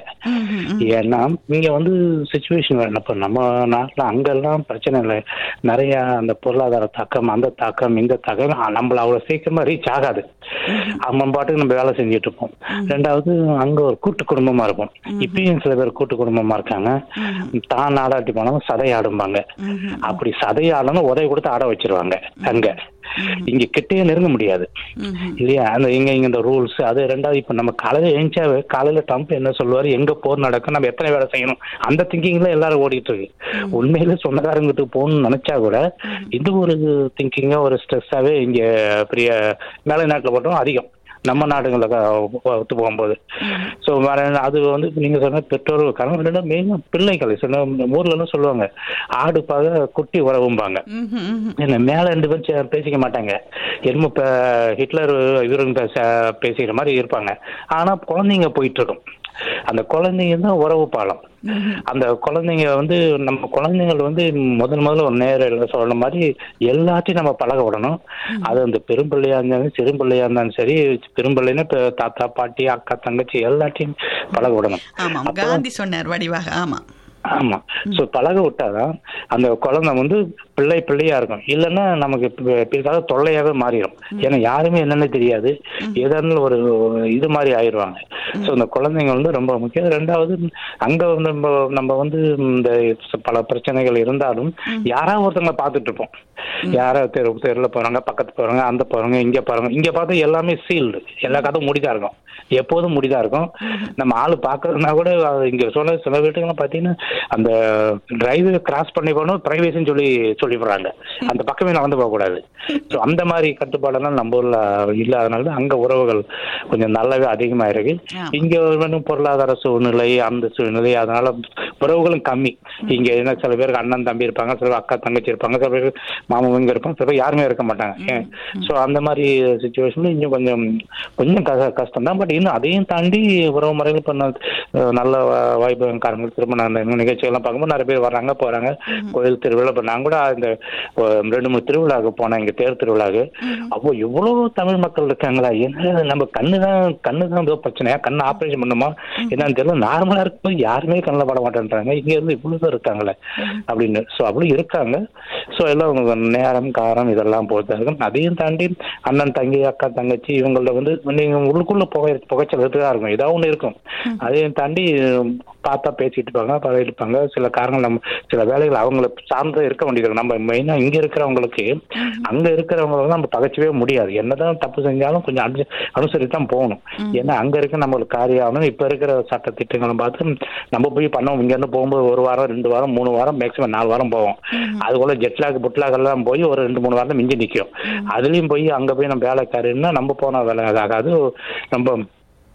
ஏன்னா இங்க வந்து சுச்சுவேஷன் இப்போ நம்ம நாட்டுல அங்கெல்லாம் பிரச்சனை இல்லை நிறைய அந்த பொருளாதார தாக்கம் அந்த தாக்கம் இந்த தாக்கம் ஆ, நம்மள அவ்வளவு சீக்கிரமா ரீச் ஆகாது நம்ம பாட்டுக்கு நம்ம வேலை செஞ்சுட்டு இருப்போம் ரெண்டாவது அங்க ஒரு கூட்டு குடும்பமா இருக்கும் இப்பயும் சில பேர் கூட்டு குடும்பமா இருக்காங்க தான் நாடாட்டி போனாலும் சதை ஆடும்பாங்க அப்படி சதை ஆடணும் உதவி கொடுத்து ஆட வச்சிருவாங்க அங்க இங்க கிட்டே நெருங்க முடியாது இல்லையா அந்த இங்க இங்க இந்த ரூல்ஸ் அது ரெண்டாவது இப்ப நம்ம காலையில எழுந்தாவே காலையில ட்ரம்ப் என்ன சொல்லுவாரு எங்க போர் நடக்கும் நம்ம எத்தனை வேலை செய்யணும் அந்த திங்கிங்ல எல்லாரும் ஓடிட்டு இருக்கு உண்மையில சொந்தக்காரங்கிட்ட போகணும்னு நினைச்சா கூட இந்த ஒரு திங்கிங்கா ஒரு ஸ்ட்ரெஸ்ஸாவே இங்க பெரிய மேலை நாட்டுல போட்டோம் அதிகம் நம்ம நாடுகளில் ஒத்து போகும்போது ஸோ வேற என்ன, அது வந்து இப்ப நீங்க சொன்ன பெற்றோர் காரணம் ரெண்டு மெயினாக பிள்ளைகள் சில ஊர்ல எல்லாம் சொல்லுவாங்க ஆடு பாக குட்டி உறவும்பாங்க என்ன மேல ரெண்டு பேரும் சே- பேசிக்க மாட்டாங்க என்னமோ இப்ப ஹிட்லர் இவரும் பேச பேசிக்கிற மாதிரி இருப்பாங்க ஆனா குழந்தைங்க போயிட்டு இருக்கும் அந்த குழந்தைங்க தான் உறவு பாலம் அந்த குழந்தைங்க வந்து நம்ம குழந்தைங்கள் வந்து முதல் முதல்ல ஒரு நேரம் சொல்ற மாதிரி எல்லாத்தையும் நம்ம பழக விடணும் அது அந்த பெரும்பிள்ளையா இருந்தாலும் சிறுபிள்ளையா இருந்தாலும் சரி பெரும்பிள்ளைன்னா இப்ப தாத்தா பாட்டி அக்கா தங்கச்சி எல்லாத்தையும் பழக விடணும் ஆமாம் காந்தி சொன்னார் வடிவாக ஆமா ஆமா சோ பழக விட்டாதான் அந்த குழந்தை வந்து பிள்ளை பிள்ளையா இருக்கும் இல்லைன்னா நமக்கு பி- பிற்கால தொல்லையாவே மாறிடும் ஏன்னா யாருமே என்னன்னு தெரியாது ஏதாவது ஒரு இது மாதிரி ஆயிடுவாங்க சோ இந்த குழந்தைங்க வந்து ரொம்ப முக்கியம் ரெண்டாவது அங்க வந்து நம்ம நம்ம வந்து இந்த பல பிரச்சனைகள் இருந்தாலும் யாராவது ஒருத்தவங்க பார்த்துட்டு இருப்போம் யாராவது தெரு தெருல போறாங்க பக்கத்து போறாங்க அந்த போறாங்க இங்க போறாங்க இங்க பார்த்தா எல்லாமே சீல்டு எல்லா கதையும் முடிதா இருக்கும் எப்போதும் முடிதா இருக்கும் நம்ம ஆளு பாக்குறதுனா கூட அது இங்க சொல்ல சில வீட்டுக்கெல்லாம் பாத்தீங்கன்னா அந்த டிரைவே கிராஸ் பண்ணி போகணும் பிரைவேசின்னு சொல்லி சொல்லிடுறாங்க அந்த பக்கமே நடந்து போக கூடாது ஸோ அந்த மாதிரி கட்டுப்பாடெல்லாம் நம்ம ஊர்ல இல்லாதனால தான் அங்க உறவுகள் கொஞ்சம் நல்லாவே அதிகமா இருக்கு இங்க வந்து பொருளாதார சூழ்நிலை அந்த சூழ்நிலை அதனால உறவுகளும் கம்மி இங்க என்ன சில பேருக்கு அண்ணன் தம்பி இருப்பாங்க சில பேர் அக்கா தங்கச்சி இருப்பாங்க சில பேர் மாமன் இங்க இருப்பாங்க சில பேர் யாருமே இருக்க மாட்டாங்க ஸோ அந்த மாதிரி சுச்சுவேஷன்ல இன்னும் கொஞ்சம் கொஞ்சம் க- கஷ்டம் தான் பட் இன்னும் அதையும் தாண்டி உறவு முறைகள் இப்போ நல்ல வா- வாய்ப்புக்காரங்க திரும்ப நான் இந்த நிகழ்ச்சிகள்லாம் பார்க்கும்போது நிறைய பேர் வர்றாங்க போறாங்க கோயில் திருவிழா இப்போ நான் கூட இந்த அஹ், ரெண்டு மூணு திருவிழாவுக்கு போனேன் இங்க தேர் திருவிழாவுக்கு அப்போ எவ்வளவு தமிழ் மக்கள் இருக்காங்களா என்ன நம்ம கண்ணு தான் கண்ணு தான் ஏதோ பிரச்சனையா கண்ணு ஆபரேஷன் பண்ணுமா என்னன்னு தெரியல நார்மலா இருக்கும்போது யாருமே கண்ணில் பட மாட்டேன்றாங்க இங்க இருந்து இவ்வளவு பேர் இருக்காங்களே அப்படின்னு ஸோ அப்படி இருக்காங்க ஸோ எல்லாம் உங்க நேரம் காரம் இதெல்லாம் போட்டு இருக்கும் அதையும் தாண்டி அண்ணன் தங்கி அக்கா தங்கச்சி இவங்கள வந்து நீங்க உள்ளுக்குள்ள புகை புகைச்சல் தான் இருக்கும் ஏதாவது ஒண்ணு இருக்கும் அதையும் தாண்டி பார்த்தா பேசிட்டு இருப்பாங்க பழகிட்டு இருப்பாங்க சில காரணங்கள் நம்ம சில வேலைகள் அவங்கள சார்ந்து இருக்க வேண்டியது நம்ம மெயினா இங்க இருக்கிறவங்களுக்கு அங்க இருக்கிறவங்க நம்ம பகைச்சவே முடியாது என்னதான் தப்பு செஞ்சாலும் கொஞ்சம் அனு அனுசரித்து தான் போகணும் ஏன்னா அங்க இருக்க நம்மளுக்கு காரியம் இப்ப இருக்கிற சட்ட திட்டங்களை பார்த்து நம்ம போய் பண்ணோம் இங்க இருந்து போகும்போது ஒரு வாரம் ரெண்டு வாரம் மூணு வாரம் மேக்ஸிமம் நாலு வாரம் போவோம் அதுக்குள்ள ஜெட்லாக் புட்லாக் எல்லாம் போய் ஒரு ரெண்டு மூணு வாரம் மிஞ்சி நிக்கும் அதுலயும் போய் அங்க போய் நம்ம வேலைக்காரன்னா நம்ம போன வேலை ஆகாது நம்ம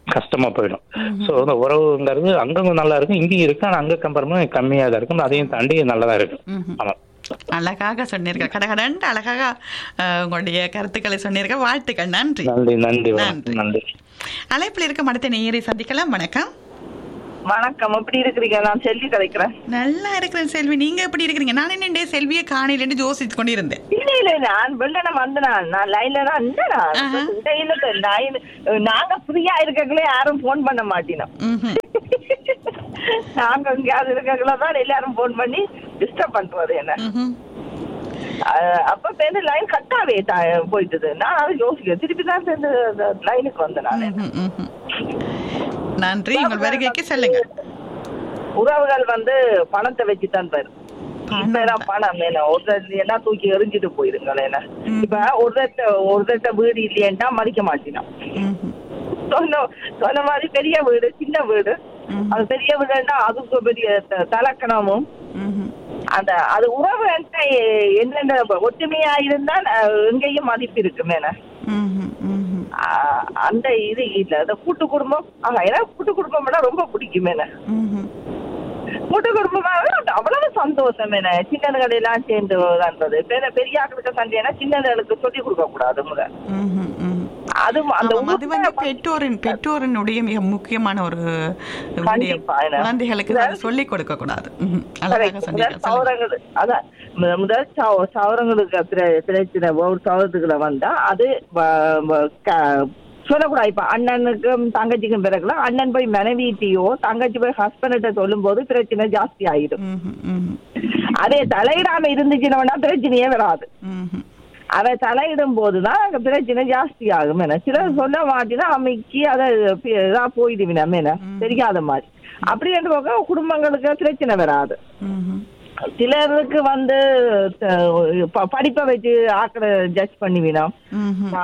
கஷ்டமா போயிடும் ஸோ அந்த உறவுங்கிறது அங்க கொஞ்சம் நல்லா இருக்கும் இங்கேயும் இருக்கு ஆனா அங்க கம்பேர் பண்ணி கம்மியா தான் இருக்கும் அதையும் தாண்டி நல்லதா இருக்கும் ம்ஹும். ஆமா அழகாக சொன்னீர்கள் கடகடன்ட்டு அழகாக அஹ், உங்களுடைய கருத்துக்களை சொன்னீர்கள் வாழ்த்துக்கள் நன்றி நன்றி நன்றி நன்றி. வணக்கம் நன்றி அழைப்பில் இருக்கும் அடுத்த நேயரை சந்திக்கலாம் வணக்கம் வணக்கம் எப்படி இருக்கிறீங்க நான் செல்வி கதைக்கிறேன் நல்லா இருக்கிறேன் செல்வி நீங்க எப்படி இருக்கிறீங்க நான் என்ன செல்வியை காணையிலேருந்து யோசித்து கொண்டிருந்தேன் இல்ல இல்ல நான் வெள்ளன வந்தேன் நான் லைன்ல தான் இருந்தேன் ஆஹா. இந்த இல்ல லைன் நாங்க ஃப்ரீயா இருக்கங்களே யாரும் போன் பண்ண மாட்டினோம் ம்ஹும். நாங்க எங்கேயாவது இருக்கங்கள தான் எல்லாரும் போன் பண்ணி டிஸ்டர்ப் பண்றது என்ன ம்ஹும். அஹ் அப்ப பேருந்து லைன் கட்டாவே போயிட்டுது நான் அதை யோசிக்கிறேன் திருப்பி தான் சேர்ந்து லைனுக்கு வந்தேன் நான் ம்ஹும், ம்ஹும். நன்றி உங்கள் வருகைக்கு செல்லுங்க உறவுகள் வந்து பணத்தை வச்சு தான் வரும் இப்பதான் பணம் என்ன ஒருத்தர் என்ன தூக்கி எறிஞ்சிட்டு போயிருங்களேன் என்ன இப்ப ஒருத்தட்ட ஒருத்தட்ட வீடு இல்லையேன்னா மதிக்க மாட்டினான் ம்ஹும். சொன்ன சொன்ன மாதிரி பெரிய வீடு சின்ன வீடு அது பெரிய வீடுன்னா அதுக்கு பெரிய த- தலக்கணமும் ம்ஹும். அந்த அது உறவு என்னென்ன ஒற்றுமையா இருந்தா அஹ், எங்கேயும் மதிப்பு இருக்கு மேல ம்ஹும், ம்ஹும். அந்த இது இல்ல அந்த கூட்டு குடும்பம் ஆஹா எனக்கு கூட்டு குடும்பம்னா ரொம்ப பிடிக்கும் என்ன ம்ஹும். கூட்டு குடும்பமா இருந்தா அவ்வளவு சந்தோஷம் என்ன சின்னதுகள் எல்லாம் சேர்ந்து விளையாடுறது பெரிய பெரிய ஆட்களுக்கு சண்டைனா சின்னதுகளுக்கு சொல்லி கொடுக்க கூடாது முத ம்ஹும், ம்ஹும். அது அந்த ஆமாம், அது வந்து பெற்றோரின் பெற்றோரினுடைய மிக முக்கியமான ஒரு விடயம். கண்டிப்பா, என்ன? குழந்தைகளுக்கு அதை சொல்லிக் கொடுக்க கூடாது ம்ஹும். அழகாக சொன்னீங்க முதல் சவரங்கள் அதான் மு- முதல் சவ- சவரங்களுக்கு பிர- பிரச்சனை ஒரு சவரத்துக்குள்ள வந்தா அது வ- வ- க- சொல்லக்கூடாது இப்ப அண்ணனுக்கும் தங்கச்சிக்கும் பிறகுலாம் அண்ணன் போய் மனைவிட்டியோ தங்கச்சி போய் ஹஸ்பண்ட சொல்லும் போது பிரச்சனை ஜாஸ்தி ஆயிடும் ம்ஹும், ம்ஹும், அதே தலையிடாம இருந்துச்சுன்னா பிரச்சனையே வராது ம்ஹும். அவ தலையிடும் போதுதான் அங்க பிரச்சனை ஜாஸ்தி ஆகும் என்ன சிலர் சொல்ல மாட்டினா அமைக்கி அதை பி- இதா போயிடுவினா என்ன தெரியாத மாதிரி அப்படி என்று போக குடும்பங்களுக்கு பிரச்சனை வராது ம்ஹும். சிலருக்கு வந்து த- ப- படிப்பை வச்சு ஆக்களை ஜட்ஜ் பண்ணிவினோம் ம்ஹும்.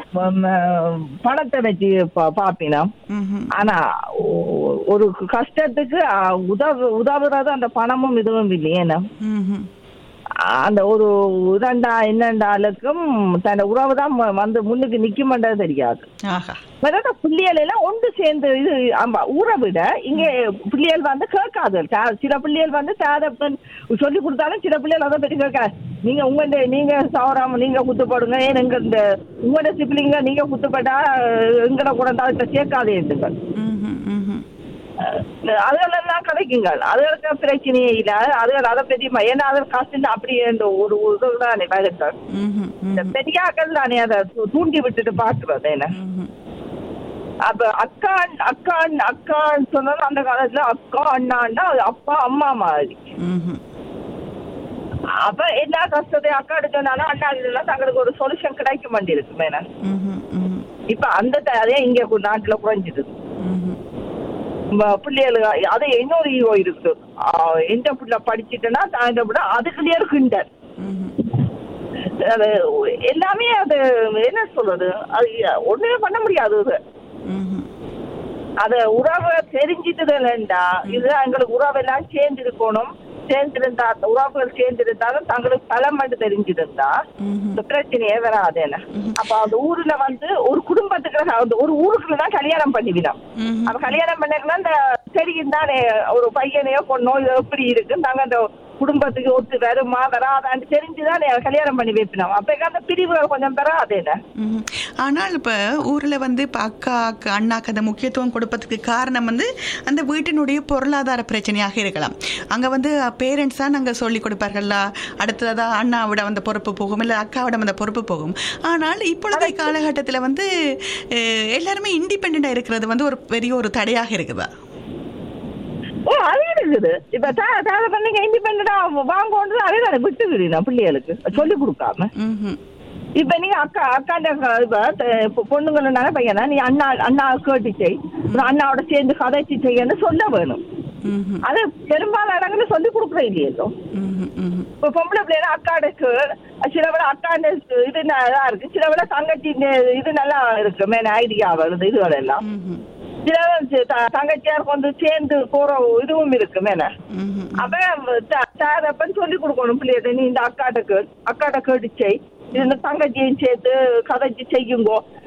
பணத்தை வச்சு பா- பாப்பினோம் ம்ஹும். ஆனா ஒ- ஒரு கஷ்டத்துக்கு அ, உதவு உதவுறது அந்த பணமும் இதுவும் இல்லையே என்ன ம்ஹும். அந்த ஒரு இரண்டா என்னண்டாலுக்கும் தன் உறவு தான் ம- வந்து முன்னுக்கு நிக்குமன்றது தெரியாது ஆஹா அதாவது பிள்ளைகள் எல்லாம் ஒன்று சேர்ந்து இது ஆமா ஊரை விட இங்க பிள்ளைகள் வந்து கேட்காது தா- சில பிள்ளைகள் வந்து தேதப்பன் சொல்லி கொடுத்தாலும் சில பிள்ளைகள் அதை பற்றி கேட்காது நீங்க உங்க இந்த- நீங்க சவராம நீங்க குத்துப்படுங்க ஏன் எங்க இந்த உங்களோட சிப்பிளிங்க நீங்க குத்துப்பட்டா எங்கட கூட அதை சேர்க்காதே இருந்துங்கள் ம்ஹும், ம்ஹும். அதுகளெல்லாம் கிடைக்குங்க அதுகளுக்கு பிரச்சனையே இல்ல அதுகள் அதை பற்றி ஏன்னா அது காசு அப்படியே இந்த ஒரு இதுதானே வருங்கள் ம்ஹும், இந்த ம்ஹும். பெரியாக்கள் தானே அதை தூ- தூண்டி விட்டுட்டு பாக்குறது என்ன ம்ஹும். அப்ப அக்கா அக்கா அக்கான்னு சொன்னாலும் அந்த காலத்துல அக்கா அண்ணான்னா அது அப்பா அம்மா மாதிரி ம்ஹும். அப்ப என்ன கஷ்டத்தை அக்கா எடுத்தனாலும் அண்ணா இல்லைன்னா தங்களுக்கு ஒரு சொல்யூஷன் கிடைக்க மாட்டேங்குது மேன ம்ஹும், ம்ஹும். இப்ப அந்த த- அதே இங்க கு- நாட்டுல குறைஞ்சிது ம்ஹும். பிள்ளைகளுக்கு அது இன்னொரு ஈகோ இருக்கு ஆஹ் எந்த பிள்ளை படிச்சுட்டுன்னா தான் இந்த பிள்ளை அதுக்குள்ளே கிண்டர் ம்ஹும். அது எல்லாமே அது என்ன சொல்றது அது ஒண்ணுமே பண்ண முடியாது அது ம்ஹும். அத உறவை தெரிஞ்சிட்டதுலண்டா இது எங்களுக்கு உறவெல்லாம் சேர்ந்து இருக்கணும் சேர்ந்திருந்தா உறவுகள் சேர்ந்திருந்தாலும் தங்களுக்கு பலம் மட்டும் தெரிஞ்சிருந்தா ம்ஹும். இந்த பிரச்சனையே வராது என்ன அப்ப அந்த ஊர்ல வந்து ஒரு குடும்பத்துக்கு அந்த ஒரு ஊருக்குள்ள தான் கல்யாணம் பண்ணிவிடும் ம்ஹும். அப்ப கல்யாணம் பண்ணா இந்த தெரியும் தானே ஒரு பையனையோ பொண்ணோ இது எப்படி இருக்கு நாங்க அந்த குடும்பத்துக்கு ஒத்து வருமா வராதான்னு தெரிஞ்சுதான் கல்யாணம் பண்ணி வைப்பினோம் அப்ப அந்த பிரிவுகள் கொஞ்சம் பெறாது என்ன ம்ஹும். ஆனால் இப்போ ஊரில் வந்து இப்போ அக்காக்கு அண்ணாக்கு அந்த முக்கியத்துவம் கொடுப்பதுக்கு காரணம் வந்து அந்த வீட்டினுடைய பொருளாதார பிரச்சனையாக இருக்கலாம் அங்கே வந்து பேரண்ட்ஸ் தான் நாங்கள் சொல்லி கொடுப்பார்கள்ல அடுத்ததாக அண்ணாவிட அந்த பொறுப்பு போகும் இல்லை அக்காவிடம் அந்த பொறுப்பு போகும் ஆனால் இப்பொழுது காலகட்டத்தில் வந்து அஹ், எல்லாருமே இண்டிபெண்ட்டாக இருக்கிறது வந்து ஒரு பெரிய ஒரு தடையாக இருக்குதா ஓ அது இருக்குது இப்ப தா- தாத பண்ணீங்க இண்டிபெண்டா வாங்கோன்றது அதே தானே விட்டுக்கிறீங்க பிள்ளைகளுக்கு சொல்லி கொடுக்காம ம்ஹும். இப்ப நீங்க அக்கா அக்காண்ட க- இப்ப த- இப்ப பொண்ணுங்கன்னால பையனா நீ அண்ணா அண்ணா கேட்டு செய் அப்புறம் அண்ணாவோட சேர்ந்து கதைச்சு செய்யன்னு சொல்ல வேணும் ம்ஹும். அது பெரும்பாலான இடங்கள்ல சொல்லி கொடுக்குற இல்லையோ ம்ஹும். ம்ஹும். இப்ப பொம்பளை பிள்ளைங்க அக்காடுக்கு சில விட அக்காண்ட இது நல்லா இருக்கு சில விட தங்கச்சி இது நல்லா இருக்கு மேல ஐடியா வருது இதுகள் எல்லாம் ம்ஹும். சில த- த- தங்கச்சியார் கொஞ்சம் சேர்ந்து போற இதுவும் இருக்கு மேல ம்ஹும். அப்ப சாரப்பன்னு சொல்லி கொடுக்கணும் பிள்ளைகிட்ட நீ இந்த அக்காட்ட கேள் அக்காட்ட கேட்டு செய் இது இந்த தங்கச்சியும் சேர்த்து கதைச்சு செய்யுங்கோ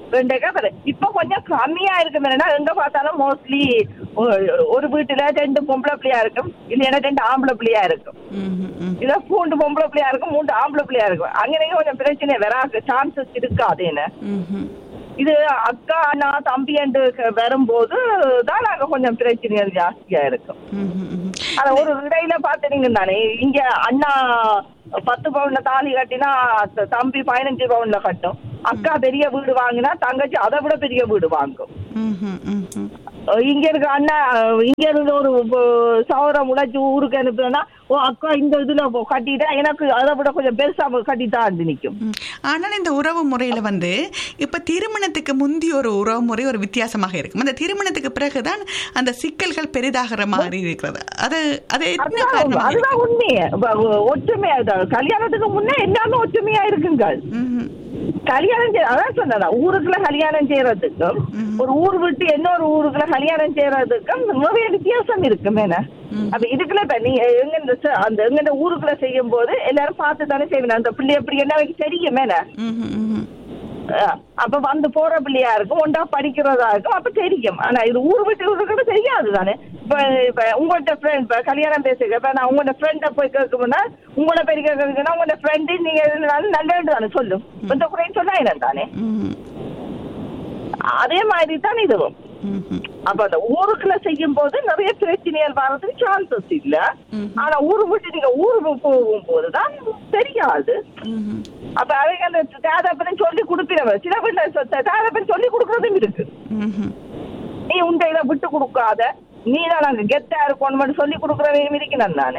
ரெண்டேக்கா பாரு இப்ப கொஞ்சம் கம்மியா இருக்கு என்னன்னா எங்க பார்த்தாலும் மோஸ்ட்லி ஒரு வீட்டுல ரெண்டு பொம்பளை பிள்ளையா இருக்கும் இல்லைன்னா ரெண்டு ஆம்பளை பிள்ளையா இருக்கும் இல்ல மூன்று பொம்பளை பிள்ளையா இருக்கும் மூன்று ஆம்பளை பிள்ளையா இருக்கும் அங்கே கொஞ்சம் பிரச்சனை வராது சான்சஸ் இருக்காதுன்னு இது அக்கா அண்ணா தம்பி என்று வரும்போது தான் நாங்க கொஞ்சம் பிரச்சனைகள் ஜாஸ்தியா இருக்கும் அத ஒரு இடையில பாத்துறீங்க தானே இங்க அண்ணா பத்து பவுன்ல தாலி கட்டினா த- தம்பி பதினஞ்சு பவுன்ல கட்டும் அக்கா பெரிய வீடு வாங்கினா தங்கச்சி அதை விட பெரிய வீடு வாங்கும் அஹ் இங்க இருக்க அண்ணா அஹ் இங்க இருந்து ஒரு ப- சவரம் உழைச்சு ஊருக்கு அனுப்புனா ஓ அக்கா இந்த இதுல போ- கட்டிட்டா எனக்கு அதை விட கொஞ்சம் பெருசா கட்டித்தான் நிக்கும் ஆனால் இந்த உறவு முறையில வந்து இப்ப திருமணத்துக்கு முந்தி ஒரு உறவு முறை ஒரு வித்தியாசமாக இருக்கும் அந்த திருமணத்துக்கு பிறகுதான் அந்த சிக்கல்கள் பெரிதாகிற மாதிரி இருக்கிறது அது அது என்ன அதுதான் காரணமாக அதுதான் உண்மையே இப்ப ஒற்றுமையா இருக்கு. கல்யாணத்துக்கு முன்னே எல்லாமே ஒற்றுமையா இருக்குங்க கல்யாணம் செய்ய அதான் சொன்னதா ஊருக்குள்ள கல்யாணம் செய்யறதுக்கும் ஒரு ஊர் விட்டு இன்னொரு ஊருக்குள்ள கல்யாணம் செய்யறதுக்கும் நிறைய வித்தியாசம் இருக்கு மேல அப்ப இதுக்குள்ள இப்ப நீங்க எங்க இந்த ச- அந்த எங்க இந்த ஊருக்குள்ள செய்யும் போது எல்லாரும் பார்த்து தானே செய்வீங்க அந்த பிள்ளை எப்படி என்ன வைக்க தெரியும் மேல அஹ் அப்ப வந்து போற பிள்ளையா இருக்கும் ஒன்றா படிக்கிறதா இருக்கும் அப்ப தெரியும் ஆனா இது ஊர் விட்டு ஊருக்கு தெரியாது தானே இப்ப இப்ப உங்கள்ட்ட ஃப்ரெண்ட் இப்ப கல்யாணம் பேசுங்க இப்ப நான் உங்களோட ஃப்ரெண்ட போய் கேட்கணும்னா உங்களோட பேர் கேட்கறதுக்குன்னா உங்களோட ஃப்ரெண்டு நீங்க எதுனாலும் நல்லது தானே சொல்லும் இந்த குறையும் சொன்னா என்ன தானே அதே மாதிரி தான் இதுவும் அப்ப அந்த ஊருக்குள்ள செய்யும் போது நிறைய பிரச்சனைகள் வர்றதுக்கு சான்சஸ் இல்ல ஆனா ஊரு விட்டு நீங்க ஊருக்கு போகும் போதுதான் தெரியாது அப்ப அவங்க அந்த தாதாப்பன் சொல்லி கொடுப்பினவ சில வீட்டுல தாதாப்பன் சொல்லி கொடுக்கறதும் இருக்கு நீ உண்ட இதை விட்டு கொடுக்காத நீ தான் நாங்க கெத்தா இருக்கணும் மட்டும் சொல்லி கொடுக்கறதையும் இருக்கிறேன் நானு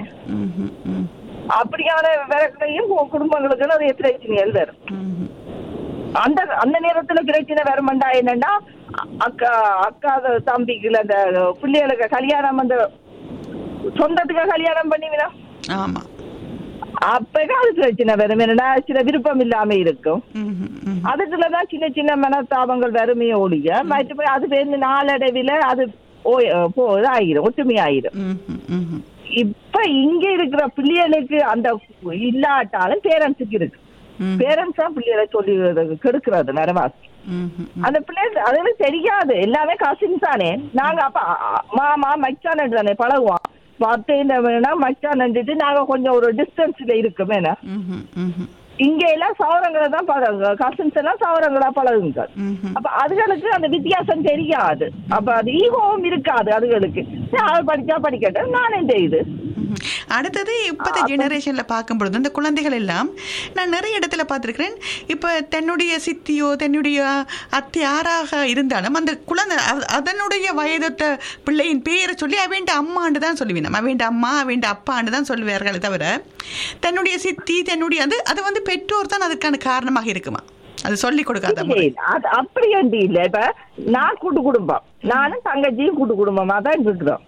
அப்படியான விறகுலையும் குடும்பங்களுக்கு நிறைய பிரச்சனைகள் வரும் அந்த அந்த நேரத்துல பிரச்சனை வருமாண்டா என்னன்னா அ- அக்கா அக்கா தம்பிக்குள்ள அந்த பிள்ளைகளுக்கு கல்யாணம் அந்த சொந்தத்துக்கு கல்யாணம் பண்ணிவினா ஆமா அப்பதான் அது பிரச்சனை வரும் என்னன்னா சில விருப்பம் இல்லாம இருக்கும் அதுக்குள்ளதான் சின்ன சின்ன மனத்தாபங்கள் வறுமையை ஒழிய மற்றபடி அது பேருந்து நாளடைவில அது ஓய் போ இதாயிரும் ஒற்றுமையாயிரும் இப்ப இங்க இருக்கிற பிள்ளைகளுக்கு அந்த இல்லாட்டாலும் பேரண்ட்ஸுக்கு இருக்கு பேரண்ட்ஸ் தான் பிள்ளைகளை சொல்லி கெடுக்கிறது நரவாசி அந்த பிள்ளைகள் அதுல தெரியாது எல்லாமே கசின்ஸ் தானே நாங்க அப்ப அ- அ- மாமா மச்சான் தானே பழகுவோம் பத்து வேணா மச்சான் நாங்க கொஞ்சம் ஒரு டிஸ்டன்ஸ்ல இருக்கோம் என்ன இங்க எல்லாம் சவரங்களை தான் பழகுங்க கசின்ஸ் எல்லாம் சவரங்களா பழகுங்க அப்ப அதுகளுக்கு அந்த வித்தியாசம் தெரியாது அப்ப அது ஈகோவும் இருக்காது அதுகளுக்கு சரி, அவள் படிச்சா படிக்கட்டும் நான் என்ன இது அடுத்தது இப்போத்த ஜெனரேஷன்ல பார்க்கும் பொழுது இந்த குழந்தைகள் எல்லாம் நான் நிறைய இடத்துல பார்த்துருக்கிறேன் இப்போ தன்னுடைய சித்தியோ தன்னுடைய அத்தை யாராக இருந்தாலும் அந்த குழந்தை அ- அதனுடைய வயதொத்த பிள்ளையின் பேரை சொல்லி அவன்ட அம்மாண்டு தான் சொல்லுவேன் அவன்ட அம்மா அவன்ட அப்பாண்டு தான் சொல்லுவார்களே தவிர தன்னுடைய சித்தி தன்னுடைய அது அது வந்து பெற்றோர் தான் அதுக்கான காரணமாக இருக்குமா அது சொல்லி கொடுக்காத இல்ல, இல்ல. அது அப்படி ஒண்டி இல்ல இப்ப நான் கூட்டு குடும்பம் நானும் தங்கச்சியும் கூட்டு குடும்பமா தான் இருக்கிறோம்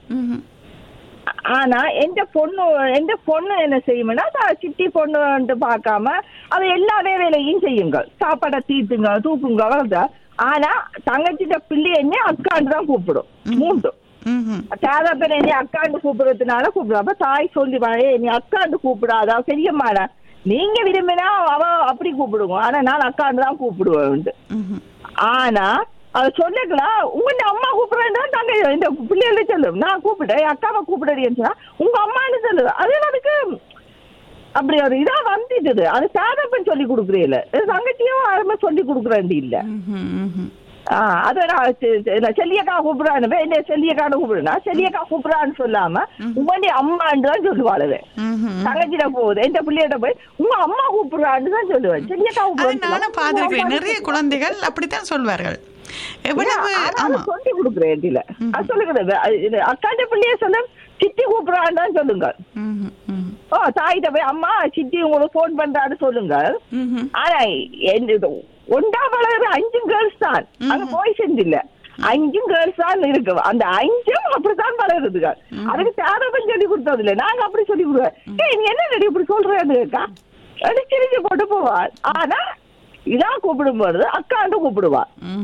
ஆனா எந்த பொண்ணு எந்த பொண்ணு என்ன செய்யும்னா தான் சிட்டி பொண்ணு பார்க்காம அது எல்லா வேலையும் செய்யுங்க சாப்பாடை தீட்டுங்க தூக்குங்க வருதா ஆனா தங்கச்சிட்ட பிள்ளை என்ன அக்காண்டு தான் கூப்பிடும் மூன்று தாதா பேர் என்ன அக்காண்டு கூப்பிடுறதுனால கூப்பிடும் அப்ப தாய் சொல்லி வாயே நீ அக்காண்டு கூப்பிடாதா பெரியம்மாடா நீங்க விரும்பினா அவ அப்படி கூப்பிடுவோம் ஆனா நான் அக்காண்டு தான் கூப்பிடுவேன் ஆனா அது சொல்லக்கலாம் உங்க அம்மா கூப்பிடுறேன் தாங்க இந்த பிள்ளைகள சொல்லும் நான் கூப்பிட்டேன் என் அக்காவை கூப்பிடுறேன்னு சொன்னா உங்க அம்மான்னு சொல்லு அது எனக்கு அப்படி ஒரு இதா வந்துட்டுது அது சாதப்பன் சொல்லி கொடுக்குறீல தங்கச்சியும் யாருமே சொல்லி கொடுக்குறேன் இல்ல ஆ, அது நான் செ- செ- நான் செல்லியக்கா கூப்பிடுறான்னு என்ன செல்லியக்கான்னு கூப்பிடுனா செல்லியக்கா கூப்பிடுறான்னு சொல்லாம உங்க அம்மான்னு தான் சொல்லுவாளுவே தங்கச்சிட போகுது எந்த பிள்ளைகிட்ட போய் உங்க அம்மா கூப்பிடுறான்னு தான் சொல்லுவேன் செல்லியக்கா அது கூப்பிடுறான்னு நானும் பார்த்துருக்கிறேன் நிறைய குழந்தைகள் அப்படித்தான் சொல்வார்கள் எவ்வளவு ஆமா சொல்லி கொடுக்குறேன் இதுல அது சொல்லுங்க அக்காண்ட பிள்ளைய சொல்ல சித்தி கூப்பிடுறான்னு தான் சொல்லுங்க ஓ தாயிட்ட போய் அம்மா சித்தி உங்களுக்கு போன் பண்றான்னு சொல்லுங்க ஆனா என் இது ஒன்றா வளர்ற அஞ்சும் கேர்ள்ஸ் தான் அங்க பாய்ஸ் இல்ல அஞ்சும் கேர்ள்ஸ் தான் இருக்கு அந்த அஞ்சும் அப்படித்தான் வளருதுங்க அதுக்கு தேரவன் சொல்லி கொடுத்தது இல்ல நாங்க அப்படி சொல்லி கொடுவேன் ஏய், நீ என்ன ரெடி இப்படி சொல்றேன்னு கேக்கா அடிச்சிரிச்சு போட்டு போவாள் ஆனா இதான் கூப்பிடும்போது அக்காண்டு கூப்பிடுவா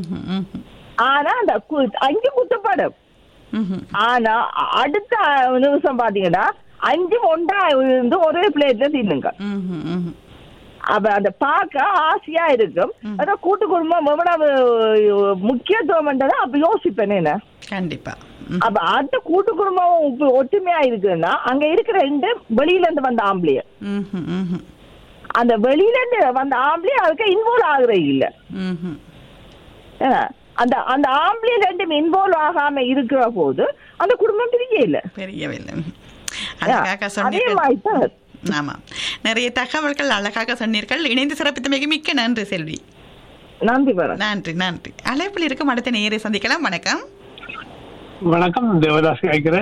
ஆனா அந்த கு- அஞ்சு குத்துப்படம் ஆனா அ- அடுத்த நிமிஷம் பாத்தீங்கன்னா அஞ்சு ஒண்டா இருந்து ஒரே பிளேட்ல தின்னுங்க அப்ப அந்த பார்க்க ஆசையா இருக்கும் அதான் கூட்டு குடும்பம் எவ்வளவு முக்கியத்துவம் அப்ப யோசிப்பேன் என்ன கண்டிப்பா அப்ப அந்த கூட்டு குடும்பம் இப்ப ஒற்றுமையா இருக்குன்னா அங்க இருக்கிற ரெண்டு வெளியில இருந்து வந்த ஆம்பளைய ம்ஹும், ம்ஹும், அந்த வெளியில இருந்து வந்த ஆம்பளைய அதுக்கு இன்வால்வ் ஆகுற இல்ல ம்ஹும். ஏன்னா, அந்த அந்த ஆம்பளை ரெண்டும் இன்வால்வ் ஆகாம இருக்கிற போது அந்த குடும்பம் பிரிய இல்ல பெரியவில்லை அழகாக அதே சொன்னீர்கள் மாதிரி தான் ஆமா நிறைய தகவல்கள் அழகாக சொன்னீர்கள் இணைந்து சிறப்பித்தமைக்கு மிக்க நன்றி செல்வி நன்றி வர நன்றி நன்றி அழைப்பில் இருக்கும் அடுத்த நேரை சந்திக்கலாம் வணக்கம் வணக்கம் தேவதாஸ் கேட்கிறேன்